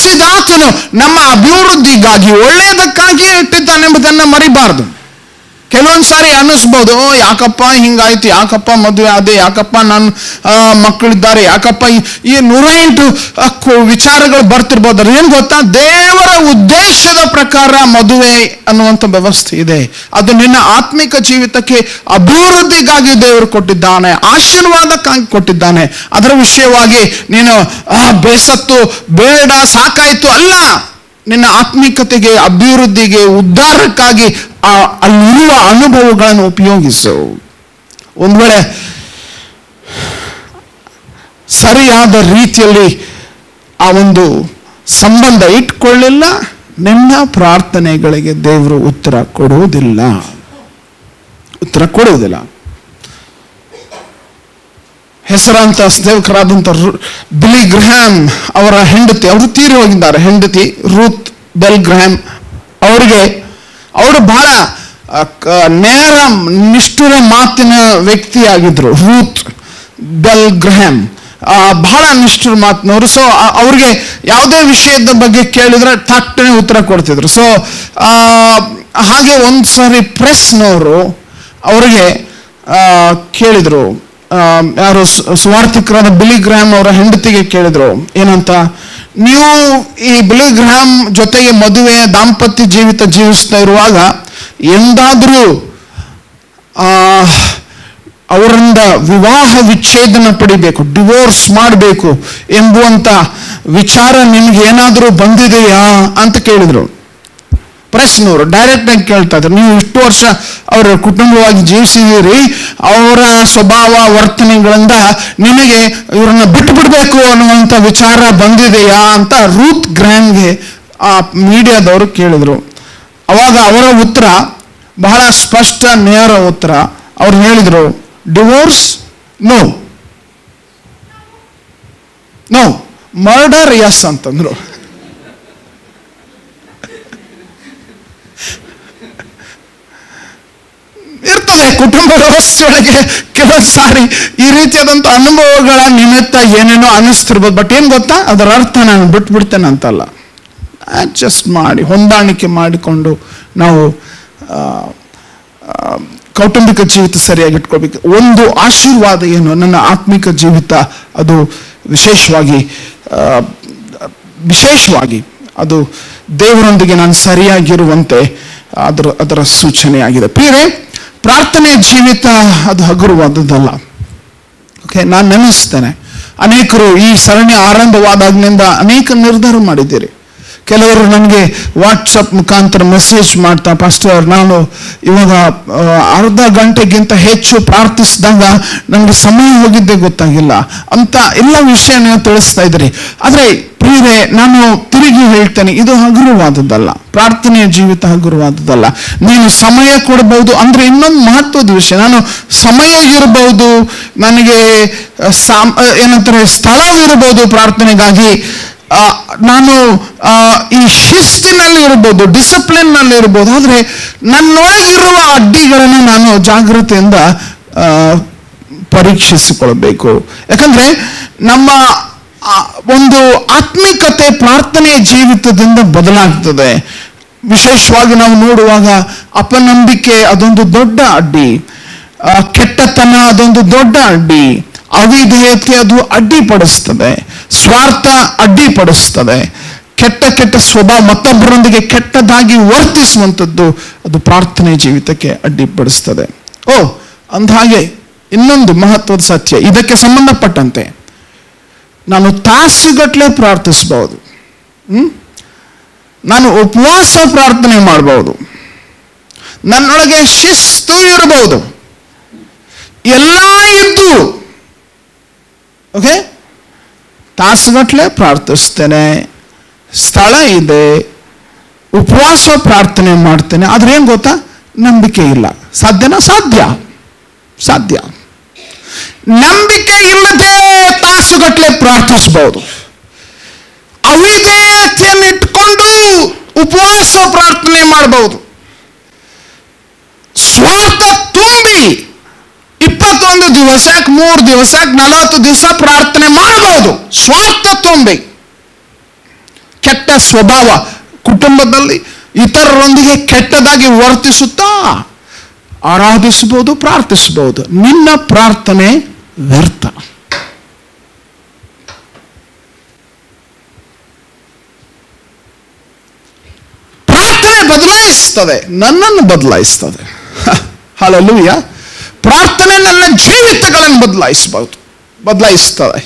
ನಿರ್ಮಿಸಿದಾತನು ನಮ್ಮ ಅಭಿವೃದ್ಧಿಗಾಗಿ ಒಳ್ಳೆಯದಕ್ಕಾಗಿ ಇಟ್ಟಿದ್ದಾನೆಂಬುದನ್ನು ಮರಿಬಾರದು ಕೆಲವೊಂದು ಸಾರಿ ಅನ್ನಿಸ್ಬೋದು "ಓ, ಯಾಕಪ್ಪ ಹಿಂಗಾಯ್ತು ಯಾಕಪ್ಪ ಮದುವೆ ಆದೆ ಯಾಕಪ್ಪ ನನ್ನ ಆ, ಮಕ್ಕಳಿದ್ದಾರೆ ಯಾಕಪ್ಪ ಈ- ಈ ನೂರ ಎಂಟು ಆ, ಕು- ವಿಚಾರಗಳು ಬರ್ತಿರ್ಬೋದು ಅದ್ರ ಏನ್ ಗೊತ್ತಾ ದೇವರ ಉದ್ದೇಶದ ಪ್ರಕಾರ ಮದುವೆ ಅನ್ನುವಂಥ ವ್ಯವಸ್ಥೆ ಇದೆ ಅದು ನಿನ್ನ ಆತ್ಮಿಕ ಜೀವಿತಕ್ಕೆ ಅಭಿವೃದ್ಧಿಗಾಗಿ ದೇವರು ಕೊಟ್ಟಿದ್ದಾನೆ ಆಶೀರ್ವಾದಕ್ಕಾಗಿ ಕೊಟ್ಟಿದ್ದಾನೆ ಅದರ ವಿಷಯವಾಗಿ ನೀನು ಆ, ಬೇಸತ್ತು ಬೇಡ ಸಾಕಾಯ್ತು ಅಲ್ಲ ನಿನ್ನ ಆತ್ಮಿಕತೆಗೆ ಅಭಿವೃದ್ಧಿಗೆ ಉದ್ಧಾರಕ್ಕಾಗಿ ಆ ಅಲ್ಲಿರುವ ಅನುಭವಗಳನ್ನು ಉಪಯೋಗಿಸು ಒಂದು ವೇಳೆ ಸರಿಯಾದ ರೀತಿಯಲ್ಲಿ ಆ ಒಂದು ಸಂಬಂಧ ಇಟ್ಕೊಳ್ಳಿಲ್ಲ ನಿನ್ನ ಪ್ರಾರ್ಥನೆಗಳಿಗೆ ದೇವರು ಉತ್ತರ ಕೊಡುವುದಿಲ್ಲ ಉತ್ತರ ಕೊಡುವುದಿಲ್ಲ ಹೆಸರಾಂತ ಸೇವಕರಾದಂಥ ರು- ಬಿಲಿ ಗ್ರಹ್ಯಾಮ್ ಅವರ ಹೆಂಡತಿ ಅವರು ತೀರಿ ಹೋಗಿದ್ದಾರೆ ಹೆಂಡತಿ ರೂತ್ ಬೆಲ್ ಗ್ರಹ್ಯಾಮ್ ಅವರಿಗೆ ಅವರು ಬಹಳ ಆ, ಕ- ನೇರ ನಿಷ್ಠುರ ಮಾತಿನ ವ್ಯಕ್ತಿಯಾಗಿದ್ರು ರೂತ್ ಬೆಲ್ ಗ್ರಹ್ಯಾಮ್ ಆ, ಬಹಳ ನಿಷ್ಠುರ ಮಾತಿನವರು ಸೊ ಅವ್ರಿಗೆ ಯಾವುದೇ ವಿಷಯದ ಬಗ್ಗೆ ಕೇಳಿದ್ರೆ ತಟ್ಟನೆ ಉತ್ತರ ಕೊಡ್ತಿದ್ರು ಸೊ ಹಾಗೆ ಒಂದು ಸಾರಿ ಪ್ರೆಸ್ನವರು ಅವರಿಗೆ ಆ, ಕೇಳಿದ್ರು ಆ, ಯಾರು ಸು- ಸುವಾರ್ಥಿಕರಾದ ಬಿಲಿ ಗ್ರಾಮ್ ಅವರ ಹೆಂಡತಿಗೆ ಕೇಳಿದ್ರು ಏನಂತ ನೀವು ಈ ಬಿಲಿ ಗ್ರಾಮ್ ಜೊತೆಗೆ ಮದುವೆ ದಾಂಪತ್ಯ ಜೀವಿತ ಜೀವಿಸ್ತಾ ಇರುವಾಗ ಎಂದಾದರೂ ಆ, ಅವರಿಂದ ವಿವಾಹ ವಿಚ್ಛೇದನ ಪಡಿಬೇಕು ಡಿವೋರ್ಸ್ ಮಾಡಬೇಕು ಎಂಬುವಂತ ವಿಚಾರ ನಿಮ್ಗೆ ಏನಾದರೂ ಬಂದಿದೆಯಾ ಅಂತ ಕೇಳಿದ್ರು ಪ್ರೆಸ್ನವರು ಡೈರೆಕ್ಟ್ ಆಗಿ ಕೇಳ್ತಾ ಇದ್ರು ನೀವು ಇಷ್ಟು ವರ್ಷ ಅವರ ಕುಟುಂಬವಾಗಿ ಜೀವಿಸಿದ್ದೀರಿ ಅವರ ಸ್ವಭಾವ ವರ್ತನೆಗಳಿಂದ ನಿಮಗೆ ಇವರನ್ನ ಬಿಟ್ಟು ಬಿಡಬೇಕು ಅನ್ನುವಂಥ ವಿಚಾರ ಬಂದಿದೆಯಾ ಅಂತ ರೂತ್ ಗ್ರ್ಯಾನ್ಗೆ ಆ ಮೀಡಿಯಾದವರು ಕೇಳಿದ್ರು ಅವಾಗ ಅವರ ಉತ್ತರ ಬಹಳ ಸ್ಪಷ್ಟ ನೇರ ಉತ್ತರ ಅವ್ರು ಹೇಳಿದ್ರು divorce no no murder yes ಅಂತಂದ್ರು ಇರ್ತದೆ ಕುಟುಂಬ ವ್ಯವಸ್ಥೆಯೊಳಗೆ ಕೆಲವು ಸಾರಿ ಈ ರೀತಿಯಾದಂಥ ಅನುಭವಗಳ ನಿಮಿತ್ತ ಏನೇನೋ ಅನ್ನಿಸ್ತಿರ್ಬೋದು ಬಟ್ ಏನು ಗೊತ್ತಾ ಅದರ ಅರ್ಥ ನಾನು ಬಿಟ್ಬಿಡ್ತೇನೆ ಅಂತಲ್ಲ ಅಡ್ಜಸ್ಟ್ ಮಾಡಿ ಹೊಂದಾಣಿಕೆ ಮಾಡಿಕೊಂಡು ನಾವು ಆ, ಆ, ಕೌಟುಂಬಿಕ ಜೀವಿತ ಸರಿಯಾಗಿ ಇಟ್ಕೊಳ್ಬೇಕು ಒಂದು ಆಶೀರ್ವಾದ ಏನು ನನ್ನ ಆತ್ಮಿಕ ಜೀವಿತ ಅದು ವಿಶೇಷವಾಗಿ ಆ, ವಿಶೇಷವಾಗಿ ಅದು ದೇವರೊಂದಿಗೆ ನಾನು ಸರಿಯಾಗಿರುವಂತೆ ಅದರ ಅದರ ಸೂಚನೆಯಾಗಿದೆ ಪ್ರಿಯರೇ ಪ್ರಾರ್ಥನೆ ಜೀವಿತ ಅದು ಹಗುರವಾದದ್ದಲ್ಲ ಓಕೆ ನಾನು ನೆನೆಸ್ತೇನೆ ಅನೇಕರು ಈ ಸರಣಿ ಆರಂಭವಾದಾಗಿನಿಂದ ಅನೇಕ ನಿರ್ಧಾರ ಮಾಡಿದ್ದೀರಿ ಕೆಲವರು ನನಗೆ ವಾಟ್ಸಪ್ ಮುಖಾಂತರ ಮೆಸೇಜ್ ಮಾಡ್ತಾ ಪಾಸ್ಟರ್ ನಾನು ಇವಾಗ ಆ, ಅರ್ಧ ಗಂಟೆಗಿಂತ ಹೆಚ್ಚು ಪ್ರಾರ್ಥಿಸಿದಾಗ ನನಗೆ ಸಮಯ ಹೋಗಿದ್ದೇ ಗೊತ್ತಾಗಿಲ್ಲ ಅಂತ ಎಲ್ಲ ವಿಷಯ ನೀವು ತಿಳಿಸ್ತಾ ಇದ್ದೀರಿ ಆದರೆ ಪ್ರಿಯರೇ ನಾನು ತಿರುಗಿ ಹೇಳ್ತೇನೆ ಇದು ಹಗುರವಾದದ್ದಲ್ಲ ಪ್ರಾರ್ಥನೆಯ ಜೀವಿತ ಹಗುರವಾದದ್ದಲ್ಲ ನೀನು ಸಮಯ ಕೊಡಬಹುದು ಅಂದ್ರೆ ಇನ್ನೊಂದು ಮಹತ್ವದ ವಿಷಯ ನಾನು ಸಮಯ ಇರಬಹುದು ನನಗೆ ಆ, ಸಾಮ್ ಆ, ಏನಂತಾರೆ ಸ್ಥಳವಿರಬಹುದು ಪ್ರಾರ್ಥನೆಗಾಗಿ ಆ, ನಾನು ಆ, ಈ ಶಿಸ್ತಿನಲ್ಲಿ ಇರ್ಬೋದು ಡಿಸಿಪ್ಲಿನ್ ನಲ್ಲಿ ಇರ್ಬೋದು ಆದ್ರೆ ನನ್ನೊಳಗಿರುವ ಅಡ್ಡಿಗಳನ್ನು ನಾನು ಜಾಗೃತಿಯಿಂದ ಆ, ಪರೀಕ್ಷಿಸಿಕೊಳ್ಬೇಕು ಯಾಕಂದ್ರೆ ನಮ್ಮ ಆ, ಒಂದು ಆತ್ಮಿಕತೆ ಪ್ರಾರ್ಥನೆಯ ಜೀವಿತದಿಂದ ಬದಲಾಗ್ತದೆ ವಿಶೇಷವಾಗಿ ನಾವು ನೋಡುವಾಗ ಅಪನಂಬಿಕೆ ಅದೊಂದು ದೊಡ್ಡ ಅಡ್ಡಿ ಆ, ಕೆಟ್ಟತನ ಅದೊಂದು ದೊಡ್ಡ ಅಡ್ಡಿ ಅವಿಧೇಯತೆ ಅದು ಅಡ್ಡಿಪಡಿಸ್ತದೆ ಸ್ವಾರ್ಥ ಅಡ್ಡಿಪಡಿಸ್ತದೆ ಕೆಟ್ಟ ಕೆಟ್ಟ ಸ್ವಭಾವ ಮತ್ತೊಬ್ಬರೊಂದಿಗೆ ಕೆಟ್ಟದಾಗಿ ವರ್ತಿಸುವಂಥದ್ದು ಅದು ಪ್ರಾರ್ಥನೆ ಜೀವಿತಕ್ಕೆ ಅಡ್ಡಿಪಡಿಸ್ತದೆ ಓ ಅಂದಹಾಗೆ ಇನ್ನೊಂದು ಮಹತ್ವದ ಸತ್ಯ ಇದಕ್ಕೆ ಸಂಬಂಧಪಟ್ಟಂತೆ ನಾನು ತಾಸುಗಟ್ಟಲೆ ಪ್ರಾರ್ಥಿಸಬಹುದು ಹ್ಮ್? ನಾನು ಉಪವಾಸ ಪ್ರಾರ್ಥನೆ ಮಾಡಬಹುದು ನನ್ನೊಳಗೆ ಶಿಸ್ತು ಇರಬಹುದು ಎಲ್ಲ ಇದ್ದು ಓಕೆ ತಾಸುಗಟ್ಟಲೆ ಪ್ರಾರ್ಥಿಸ್ತೇನೆ ಸ್ಥಳ ಇದೆ ಉಪವಾಸ ಪ್ರಾರ್ಥನೆ ಮಾಡ್ತೇನೆ ಆದ್ರೆ ಏನ್ ಗೊತ್ತಾ ನಂಬಿಕೆ ಇಲ್ಲ ಸಾಧ್ಯನಾ ಸಾಧ್ಯ ಸಾಧ್ಯ ನಂಬಿಕೆ ಇಲ್ಲದೆ ತಾಸುಗಟ್ಟಲೆ ಪ್ರಾರ್ಥಿಸಬಹುದು ಅವಿಧೇಯತೆಯನ್ನು ಇಟ್ಕೊಂಡು ಉಪವಾಸ ಪ್ರಾರ್ಥನೆ ಮಾಡಬಹುದು ಸ್ವಾರ್ಥ ತುಂಬಿ ಇಪ್ಪತ್ತೊಂದು ದಿವಸಕ್ಕೆ ಮೂರು ದಿವಸಕ್ಕೆ ನಲವತ್ತು ದಿವಸ ಪ್ರಾರ್ಥನೆ ಮಾಡಬಹುದು ಸ್ವಾರ್ಥ ತುಂಬಿ ಕೆಟ್ಟ ಸ್ವಭಾವ ಕುಟುಂಬದಲ್ಲಿ ಇತರರೊಂದಿಗೆ ಕೆಟ್ಟದಾಗಿ ವರ್ತಿಸುತ್ತಾ ಆರಾಧಿಸಬಹುದು ಪ್ರಾರ್ಥಿಸಬಹುದು ನಿನ್ನ ಪ್ರಾರ್ಥನೆ ವ್ಯರ್ಥ ಪ್ರಾರ್ಥನೆ ಬದಲಾಯಿಸ್ತದೆ ನನ್ನನ್ನು ಬದಲಾಯಿಸ್ತದೆ ಹಾಲಲ್ಲೂಯ ಪ್ರಾರ್ಥನೆ ನನ್ನ ಜೀವಿತಗಳನ್ನು ಬದಲಾಯಿಸಬಹುದು ಬದಲಾಯಿಸ್ತದೆ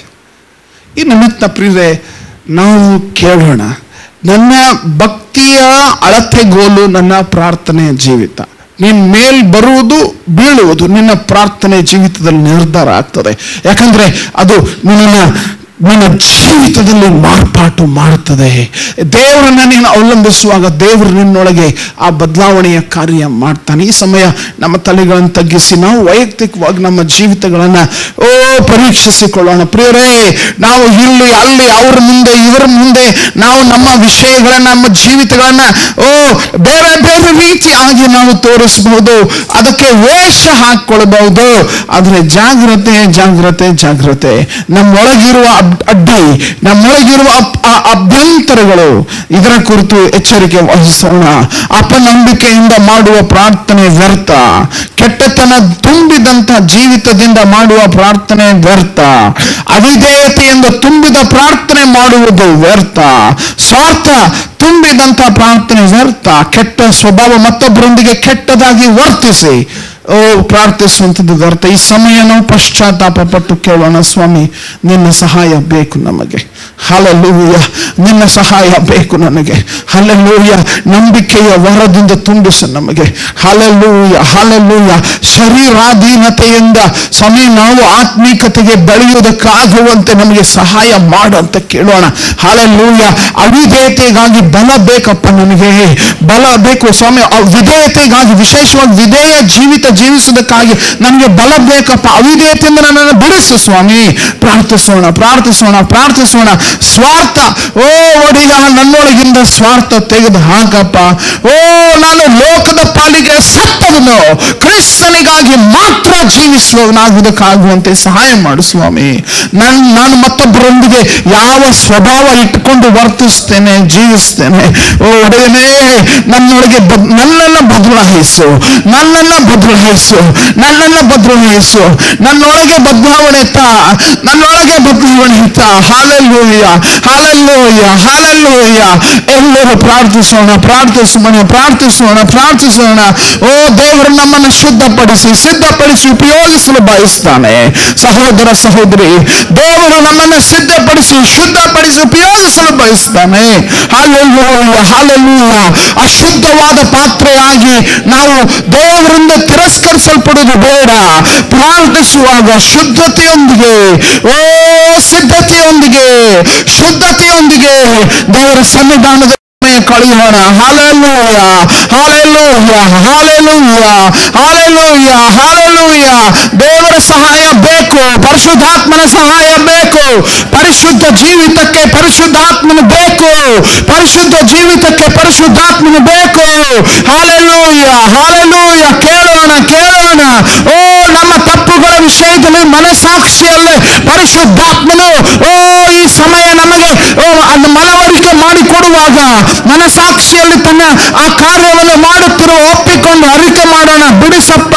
ಈ ನಿಮಿತ್ತ ಪ್ರಿಯರೇ ನಾವು ಕೇಳೋಣ ನನ್ನ ಭಕ್ತಿಯ ಅಳತೆಗೋಲು ನನ್ನ ಪ್ರಾರ್ಥನೆಯ ಜೀವಿತ ನಿನ್ನ ಮೇಲ್ ಬರುವುದು ಬೀಳುವುದು ನಿನ್ನ ಪ್ರಾರ್ಥನೆ ಜೀವಿತದಲ್ಲಿ ನಿರ್ಧಾರ ಆಗ್ತದೆ ಯಾಕಂದ್ರೆ ಅದು ನಿನ್ನ ನಿನ್ನ ಜೀವಿತದಲ್ಲಿ ಮಾರ್ಪಾಟು ಮಾಡುತ್ತದೆ ದೇವರನ್ನ ನೀನು ಅವಲಂಬಿಸುವಾಗ ದೇವರು ನಿನ್ನೊಳಗೆ ಆ ಬದಲಾವಣೆಯ ಕಾರ್ಯ ಮಾಡ್ತಾನೆ ಈ ಸಮಯ ನಮ್ಮ ತಲೆಗಳನ್ನು ತಗ್ಗಿಸಿ ನಾವು ವೈಯಕ್ತಿಕವಾಗಿ ನಮ್ಮ ಜೀವಿತಗಳನ್ನ ಓ ಪರೀಕ್ಷಿಸಿಕೊಳ್ಳೋಣ ಪ್ರಿಯರೇ ನಾವು ಇಲ್ಲಿ ಅಲ್ಲಿ ಅವ್ರ ಮುಂದೆ ಇವರ ಮುಂದೆ ನಾವು ನಮ್ಮ ವಿಷಯಗಳನ್ನ ನಮ್ಮ ಜೀವಿತಗಳನ್ನ ಓ ಬೇರೆ ಬೇರೆ ರೀತಿಯಾಗಿ ನಾವು ತೋರಿಸಬಹುದು ಅದಕ್ಕೆ ವೇಷ ಹಾಕೊಳ್ಳಬಹುದು ಆದರೆ ಜಾಗ್ರತೆ ಜಾಗ್ರತೆ ಜಾಗ್ರತೆ ನಮ್ಮೊಳಗಿರುವ ಅಬ್- ಅಡ್ಡಿ ನಮ್ಮೊಳಗಿರುವ ಅಪ್- ಆ ಅಭ್ಯಂತರಗಳು ಇದರ ಕುರಿತು ಎಚ್ಚರಿಕೆ ವಹಿಸೋಣ ಅಪನಂಬಿಕೆಯಿಂದ ಮಾಡುವ ಪ್ರಾರ್ಥನೆ ವ್ಯರ್ಥ ಕೆಟ್ಟತನ ತುಂಬಿದಂತ ಜೀವಿತದಿಂದ ಮಾಡುವ ಪ್ರಾರ್ಥನೆ ವ್ಯರ್ಥ ಅವಿಧೇಯತೆಯಿಂದ ತುಂಬಿದ ಪ್ರಾರ್ಥನೆ ಮಾಡುವುದು ವ್ಯರ್ಥ ಸ್ವಾರ್ಥ ತುಂಬಿದಂತ ಪ್ರಾರ್ಥನೆ ವ್ಯರ್ಥ ಕೆಟ್ಟ ಸ್ವಭಾವ ಮತ್ತೊಬ್ಬರೊಂದಿಗೆ ಕೆಟ್ಟದಾಗಿ ವರ್ತಿಸಿ ಓ ಪ್ರಾರ್ಥಿಸುವಂಥದ್ದು ವ್ಯರ್ಥ ಈ ಸಮಯ ನಾವು ಪಶ್ಚಾತ್ತಾಪ ಪಟ್ಟು ಕೇಳೋಣ ಸ್ವಾಮಿ ನಿನ್ನ ಸಹಾಯ ಬೇಕು ನಮಗೆ ಹಲಲೂಯ ನಿನ್ನ ಸಹಾಯ ಬೇಕು ನನಗೆ ಹಲಲೂಯ ನಂಬಿಕೆಯ ವರದಿಂದ ತುಂಬಿಸು ನಮಗೆ ಹಲಲೂಯ ಹಲಲೂಯ ಶರೀರಾಧೀನತೆಯಿಂದ ಸಮಯ ನಾವು ಆತ್ಮೀಕತೆಗೆ ಬೆಳೆಯುವುದಕ್ಕಾಗುವಂತೆ ನಮಗೆ ಸಹಾಯ ಮಾಡು ಅಂತ ಕೇಳೋಣ ಹಲಲೂಯ ಅವಿಧೇಯತೆಗಾಗಿ ಬಲ ಬೇಕಪ್ಪ ನನಗೆ ಬಲ ಬೇಕು ಸ್ವಾಮಿ ಆ ವಿಧೇಯತೆಗಾಗಿ ವಿಶೇಷವಾಗಿ ವಿಧೇಯ ಜೀವಿತ ಜೀವಿಸುವುದಕ್ಕಾಗಿ ನನಗೆ ಬಲ ಬೇಕಪ್ಪ ಅವಿಧೇಯತೆಯಿಂದ ನನ್ನನ್ನು ಬಿಡಿಸು ಸ್ವಾಮಿ ಪ್ರಾರ್ಥಿಸೋಣ ಪ್ರಾರ್ಥಿಸೋಣ ಪ್ರಾರ್ಥಿಸೋಣ ಸ್ವಾರ್ಥ ಓ ಒಡೆಯ ನನ್ನೊಳಗಿಂದ ಸ್ವಾರ್ಥ ತೆಗೆದು ಹಾಕಪ್ಪ ಓ ನಾನು ಲೋಕದ ಪಾಲಿಗೆ ಸತ್ತವನು ಕ್ರಿಸ್ತನಿಗಾಗಿ ಮಾತ್ರ ಜೀವಿಸುವವನಾಗುವುದಕ್ಕಾಗುವಂತೆ ಸಹಾಯ ಮಾಡು ಸ್ವಾಮಿ ನನ್ ನಾನು ಮತ್ತೊಬ್ಬರೊಂದಿಗೆ ಯಾವ ಸ್ವಭಾವ ಇಟ್ಟುಕೊಂಡು ವರ್ತಿಸ್ತೇನೆ ಜೀವಿಸ್ತೇನೆ ಓ ಒಡೆಯನೇ ನನ್ನೊಳಗೆ ಬದ್- ನನ್ನನ್ನ ಬದಲಾಯಿಸು ನನ್ನನ್ನ ಬದಲಾಯಿಸು ನನ್ನನ್ನ ಬದಲಾಯಿಸು ನನ್ನೊಳಗೆ ಬದಲಾವಣೆ ತಾ ನನ್ನೊಳಗೆ ಬದಲಾವಣೆ ತಾ ಹಾಲೆಲ್ಲೂಯ ಹಾಲೆಲ್ಲೂಯ ಹಾಲೆಲ್ಲೂಯ ಎಲ್ಲರೂ ಪ್ರಾರ್ಥಿಸೋಣ ಪ್ರಾರ್ಥಿಸೋಣ ಪ್ರಾರ್ಥಿಸೋಣ ಪ್ರಾರ್ಥಿಸೋಣ ಓ ದೇವರು ನಮ್ಮನ್ನು ಶುದ್ಧಪಡಿಸಿ ಸಿದ್ಧಪಡಿಸಿ ಉಪಯೋಗಿಸಲು ಬಯಸ್ತಾನೆ ಸಹೋದರ ಸಹೋದರಿ ದೇವರು ನಮ್ಮನ್ನು ಸಿದ್ಧಪಡಿಸಿ ಶುದ್ಧಪಡಿಸಿ ಉಪಯೋಗಿಸಲು ಬಯಸ್ತಾನೆ ಹಾಲೆಲ್ಲೂಯ ಹಾಲೆಲ್ಲೂಯ ಅಶುದ್ಧವಾದ ಪಾತ್ರೆಯಾಗಿ ನಾವು ದೇವರಿಂದ ತಿರಸ್ಕರಿಸಲ್ಪಡುವುದು ಬೇಡ ಪ್ರಾರ್ಥಿಸುವಾಗ ಶುದ್ಧತೆಯೊಂದಿಗೆ ಓ ಸಿದ್ಧತೆಯೊಂದಿಗೆ ಶುದ್ಧತೆಯೊಂದಿಗೆ ದೇವರ ಸನ್ನಿಧಾನದ ಸಮಯ ಕಳೆಯೋಣ hallelujah hallelujah hallelujah hallelujah hallelujah ದೇವರ ಸಹಾಯ ಬೇಕು ಪರಿಶುದ್ಧಾತ್ಮನ ಸಹಾಯ ಬೇಕು ಪರಿಶುದ್ಧ ಜೀವಿತಕ್ಕೆ ಪರಿಶುದ್ಧಾತ್ಮನು ಬೇಕು ಪರಿಶುದ್ಧ ಜೀವಿತಕ್ಕೆ ಪರಿಶುದ್ಧಾತ್ಮನು ಬೇಕು ಹಾಲೆಲ್ಲೂಯ ಹಾಲೆಲ್ಲೂಯ ಕೇಳೋಣ ಕೇಳೋಣ ಓ ನಮ್ಮ ತಪ್ಪುಗಳ ವಿಷಯದಲ್ಲಿ ಮನಸಾಕ್ಷಿಯಲ್ಲಿ ಪರಿಶುದ್ಧಾತ್ಮನು ಓ ಈ ಸಮಯ ನಮಗೆ ಓ ಅದು ಮನವರಿಕೆ ಮಾಡಿಕೊಡುವಾಗ ಮನಸಾಕ್ಷಿಯಲ್ಲಿ ತನ್ನ ಆ ಕಾರ್ಯವನ್ನು ಮಾಡುತ್ತಿರುವ ಒಪ್ಪಿಕೊಂಡು ಅರಿಕೆ ಮಾಡೋಣ ಬಿಡಿಸಪ್ಪ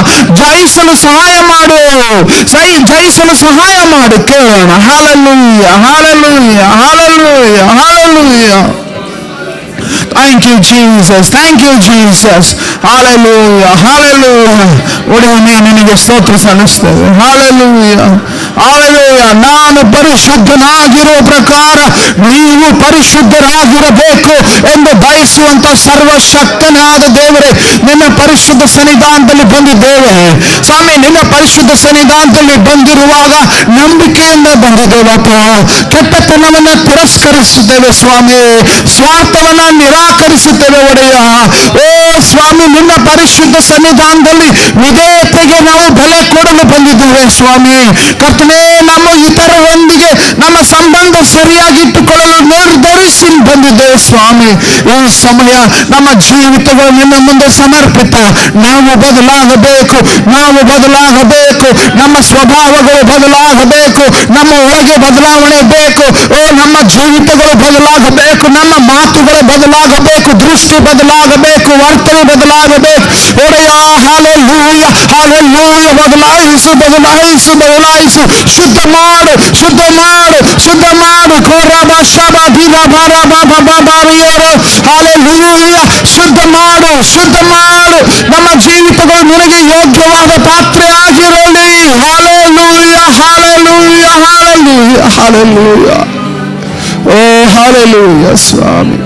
ಜಯಿಸಲು ಸಹಾಯ ಮಾಡು ಸೈ ಜಯಿಸಲು ಸಹಾಯ ಮಾಡು ಕೇಳೋಣ hallelujah hallelujah hallelujah hallelujah thank you Jesus thank you Jesus hallelujah hallelujah ಒಡೆಯನೇ ನಿನಗೆ ಸ್ತೋತ್ರ ಸಲ್ಲಿಸ್ತೇವೆ ಹಾಲೆಲೂಯ ಹಾಲೆಲೂಯ ನಾನು ಪರಿಶುದ್ಧನಾಗಿರುವ ಪ್ರಕಾರ ನೀವು ಪರಿಶುದ್ಧರಾಗಿರಬೇಕು ಎಂದು ಬಯಸುವಂತ ಸರ್ವಶಕ್ತನಾದ ದೇವರೇ ನಿನ್ನ ಪರಿಶುದ್ಧ ಸನ್ನಿಧಾನದಲ್ಲಿ ಬಂದಿದ್ದೇವೆ ಸ್ವಾಮಿ ನಿನ್ನ ಪರಿಶುದ್ಧ ಸನ್ನಿಧಾನದಲ್ಲಿ ಬಂದಿರುವಾಗ ನಂಬಿಕೆಯಿಂದ ಬಂದಿದ್ದೇವಪ್ಪ ಕೆಟ್ಟತನವನ್ನ ತಿರಸ್ಕರಿಸುತ್ತೇವೆ ಸ್ವಾಮಿ ಸ್ವಾರ್ಥವನ್ನ ನಿರಾಕರಿಸುತ್ತೇವೆ ಒಡೆಯ ಓ ಸ್ವಾಮಿ ನಿನ್ನ ಪರಿಶುದ್ಧ ಸನ್ನಿಧಾನದಲ್ಲಿ ವಿಧೇಯತೆಗೆ ನಾವು ಬೆಲೆ ಕೊಡಲು ಬಂದಿದ್ದೇವೆ ಸ್ವಾಮಿ ಕರ್ತನೇ ನಮ್ಮ ಇತರರೊಂದಿಗೆ ನಮ್ಮ ಸಂಬಂಧ ಸರಿಯಾಗಿಟ್ಟುಕೊಳ್ಳಲು ನಿರ್ಧರಿಸಿ ಬಂದಿದ್ದೇವೆ ಸ್ವಾಮಿ ಈ ಸಮಯ ನಮ್ಮ ಜೀವಿತಗಳು ನಿನ್ನ ಮುಂದೆ ಸಮರ್ಪಿತ ನಾವು ಬದಲಾಗಬೇಕು ನಾವು ಬದಲಾಗಬೇಕು ನಮ್ಮ ಸ್ವಭಾವಗಳು ಬದಲಾಗಬೇಕು ನಮ್ಮ ಒಳಗೆ ಬದಲಾವಣೆ ಬೇಕು ಓ ನಮ್ಮ ಜೀವಿತಗಳು ಬದಲಾಗಬೇಕು ನಮ್ಮ ಮಾತುಗಳು ಬದಲಾಗಬೇಕು ದೃಷ್ಟಿ ಬದಲಾಗಬೇಕು ವರ್ತನೆ ಬದಲಾಗಬೇಕು ಒಡೆಯ ಹಾಲೆ ಲೂಯ ಹಾಲೆ ಲೂಯ ಬದಲಾಯಿಸು ಬದಲಾಯಿಸು ಬದಲಾಯಿಸು ಶುದ್ಧ ಮಾಡು ಶುದ್ಧ ಮಾಡು ಶುದ್ಧ ಮಾಡು ಕೋರಬ ಶಬ ದಿನ ಬರ ಬಬ ಬಾರಿಯರು ಹಾಲೆ ಲೂಯ ಶುದ್ಧ ಮಾಡು ಶುದ್ಧ ಮಾಡು ನಮ್ಮ ಜೀವಿತಗಳು ನಿನಗೆ ಯೋಗ್ಯವಾದ ಪಾತ್ರೆ ಆಗಿರಲಿ ಹಾಲೆ ಲೂಯ ಹಾಲೆ ಲೂಯ ಹಾಲೆ ಲೂಯ ಹಾಲೆ ಲೂಯ ಓ ಹಾಲೆ ಲೂಯ ಸ್ವಾಮಿ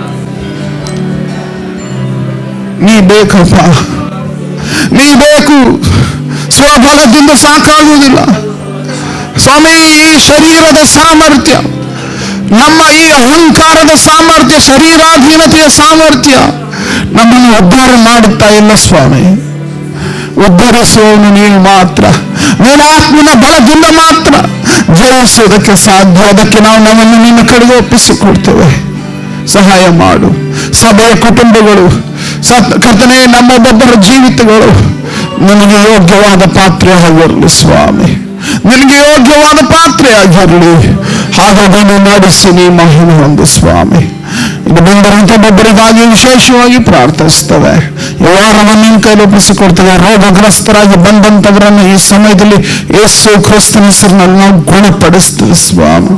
ನೀ ಬೇಕಪ್ಪ ನೀ ಬೇಕು ಸ್ವಭಾಗದಿಂದ ಸಾಕಾಗುವುದಿಲ್ಲ ಸ್ವಾಮಿ ಈ ಶರೀರದ ಸಾಮರ್ಥ್ಯ ನಮ್ಮ ಈ ಅಹಂಕಾರದ ಸಾಮರ್ಥ್ಯ ಶರೀರಾಧೀನತೆಯ ಸಾಮರ್ಥ್ಯ ನಮ್ಮನ್ನು ಉದ್ಧಾರ ಮಾಡುತ್ತಾ ಇಲ್ಲ ಸ್ವಾಮಿ ಉದ್ಧರಿಸುವವನು ನೀನು ಮಾತ್ರ ನೀನು ಆತ್ಮನ ಬಲದಿಂದ ಮಾತ್ರ ಜಯಿಸುವುದಕ್ಕೆ ಸಾಧ್ಯ ಅದಕ್ಕೆ ನಾವು ನಮ್ಮನ್ನು ನಿನ್ನ ಕಡೆಗೆ ಒಪ್ಪಿಸಿಕೊಡ್ತೇವೆ ಸಹಾಯ ಮಾಡು ಸಭೆಯ ಕುಟುಂಬಗಳು ಸತ್ ಕರ್ತನೆ ನಮ್ಮೊಬ್ಬೊಬ್ಬರ ಜೀವಿತಗಳು ನಿನಗೆ ಯೋಗ್ಯವಾದ ಪಾತ್ರೆ ಆಗಿರಲಿ ಸ್ವಾಮಿ ನಿನಗೆ ಯೋಗ್ಯವಾದ ಪಾತ್ರೆ ಆಗಿರಲಿ ಹಾಗಾಗಿ ನೀನು ನಡೆಸಿ ನೀ ಮಹಿಮೆ ಹೊಂದು ಸ್ವಾಮಿ ಇದು ಬಂದರಂತ ಒಬ್ಬರಿಗಾಗಿ ವಿಶೇಷವಾಗಿ ಪ್ರಾರ್ಥಿಸ್ತವೆ ಈ ವಾರವನ್ನು ನಿನ್ನ ಕೈಲಿ ಒಪ್ಪಿಸಿಕೊಡ್ತೇವೆ ರೋಗಗ್ರಸ್ತರಾಗಿ ಬಂದಂತವರನ್ನು ಈ ಸಮಯದಲ್ಲಿ ಯೇಸು ಕ್ರಿಸ್ತನ ಹೆಸರಿನಲ್ಲಿ ನಾವು ಗುಣಪಡಿಸ್ತೇವೆ ಸ್ವಾಮಿ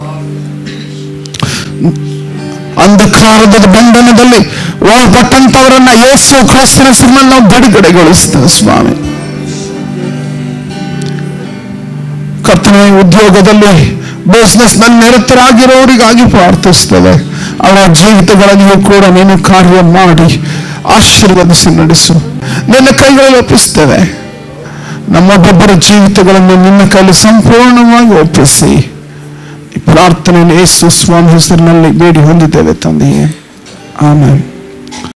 ಅಂಧಕಾರದ ಬಂಧನದಲ್ಲಿ ಒಳಪಟ್ಟಂತವರನ್ನ ಯೇಸು ಕ್ರಿಸ್ತನ ಹೆಸರಿನಲ್ಲಿ ನಾವು ಬಿಡುಗಡೆಗೊಳಿಸ್ತೇವೆ ಸ್ವಾಮಿ ಕರ್ತನೆ ಉದ್ಯೋಗದಲ್ಲಿ ಬಿಸ್ನೆಸ್ ನಲ್ಲಿ ನಿರತರಾಗಿರೋರಿಗಾಗಿ ಪ್ರಾರ್ಥಿಸ್ತೇವೆ ಅವರ ಜೀವಿತಗಳಲ್ಲಿಯೂ ಕೂಡ ನೀನು ಕಾರ್ಯ ಮಾಡಿ ಆಶೀರ್ವದಿಸಿ ನಡೆಸು ನಿನ್ನ ಕೈಗಳಲ್ಲಿ ಒಪ್ಪಿಸ್ತೇವೆ ನಮ್ಮೊಬ್ಬೊಬ್ಬರ ಜೀವಿತಗಳನ್ನು ನಿನ್ನ ಕೈಲಿ ಸಂಪೂರ್ಣವಾಗಿ ಒಪ್ಪಿಸಿ ಈ ಪ್ರಾರ್ಥನೆಯನ್ನು ಯೇಸು ಸ್ವಾಮಿ ಹೆಸರಿನಲ್ಲಿ ಬೇಡಿ ಹೊಂದಿದ್ದೇವೆ ತಂದೆಯೇ ಆಮೇಲೆ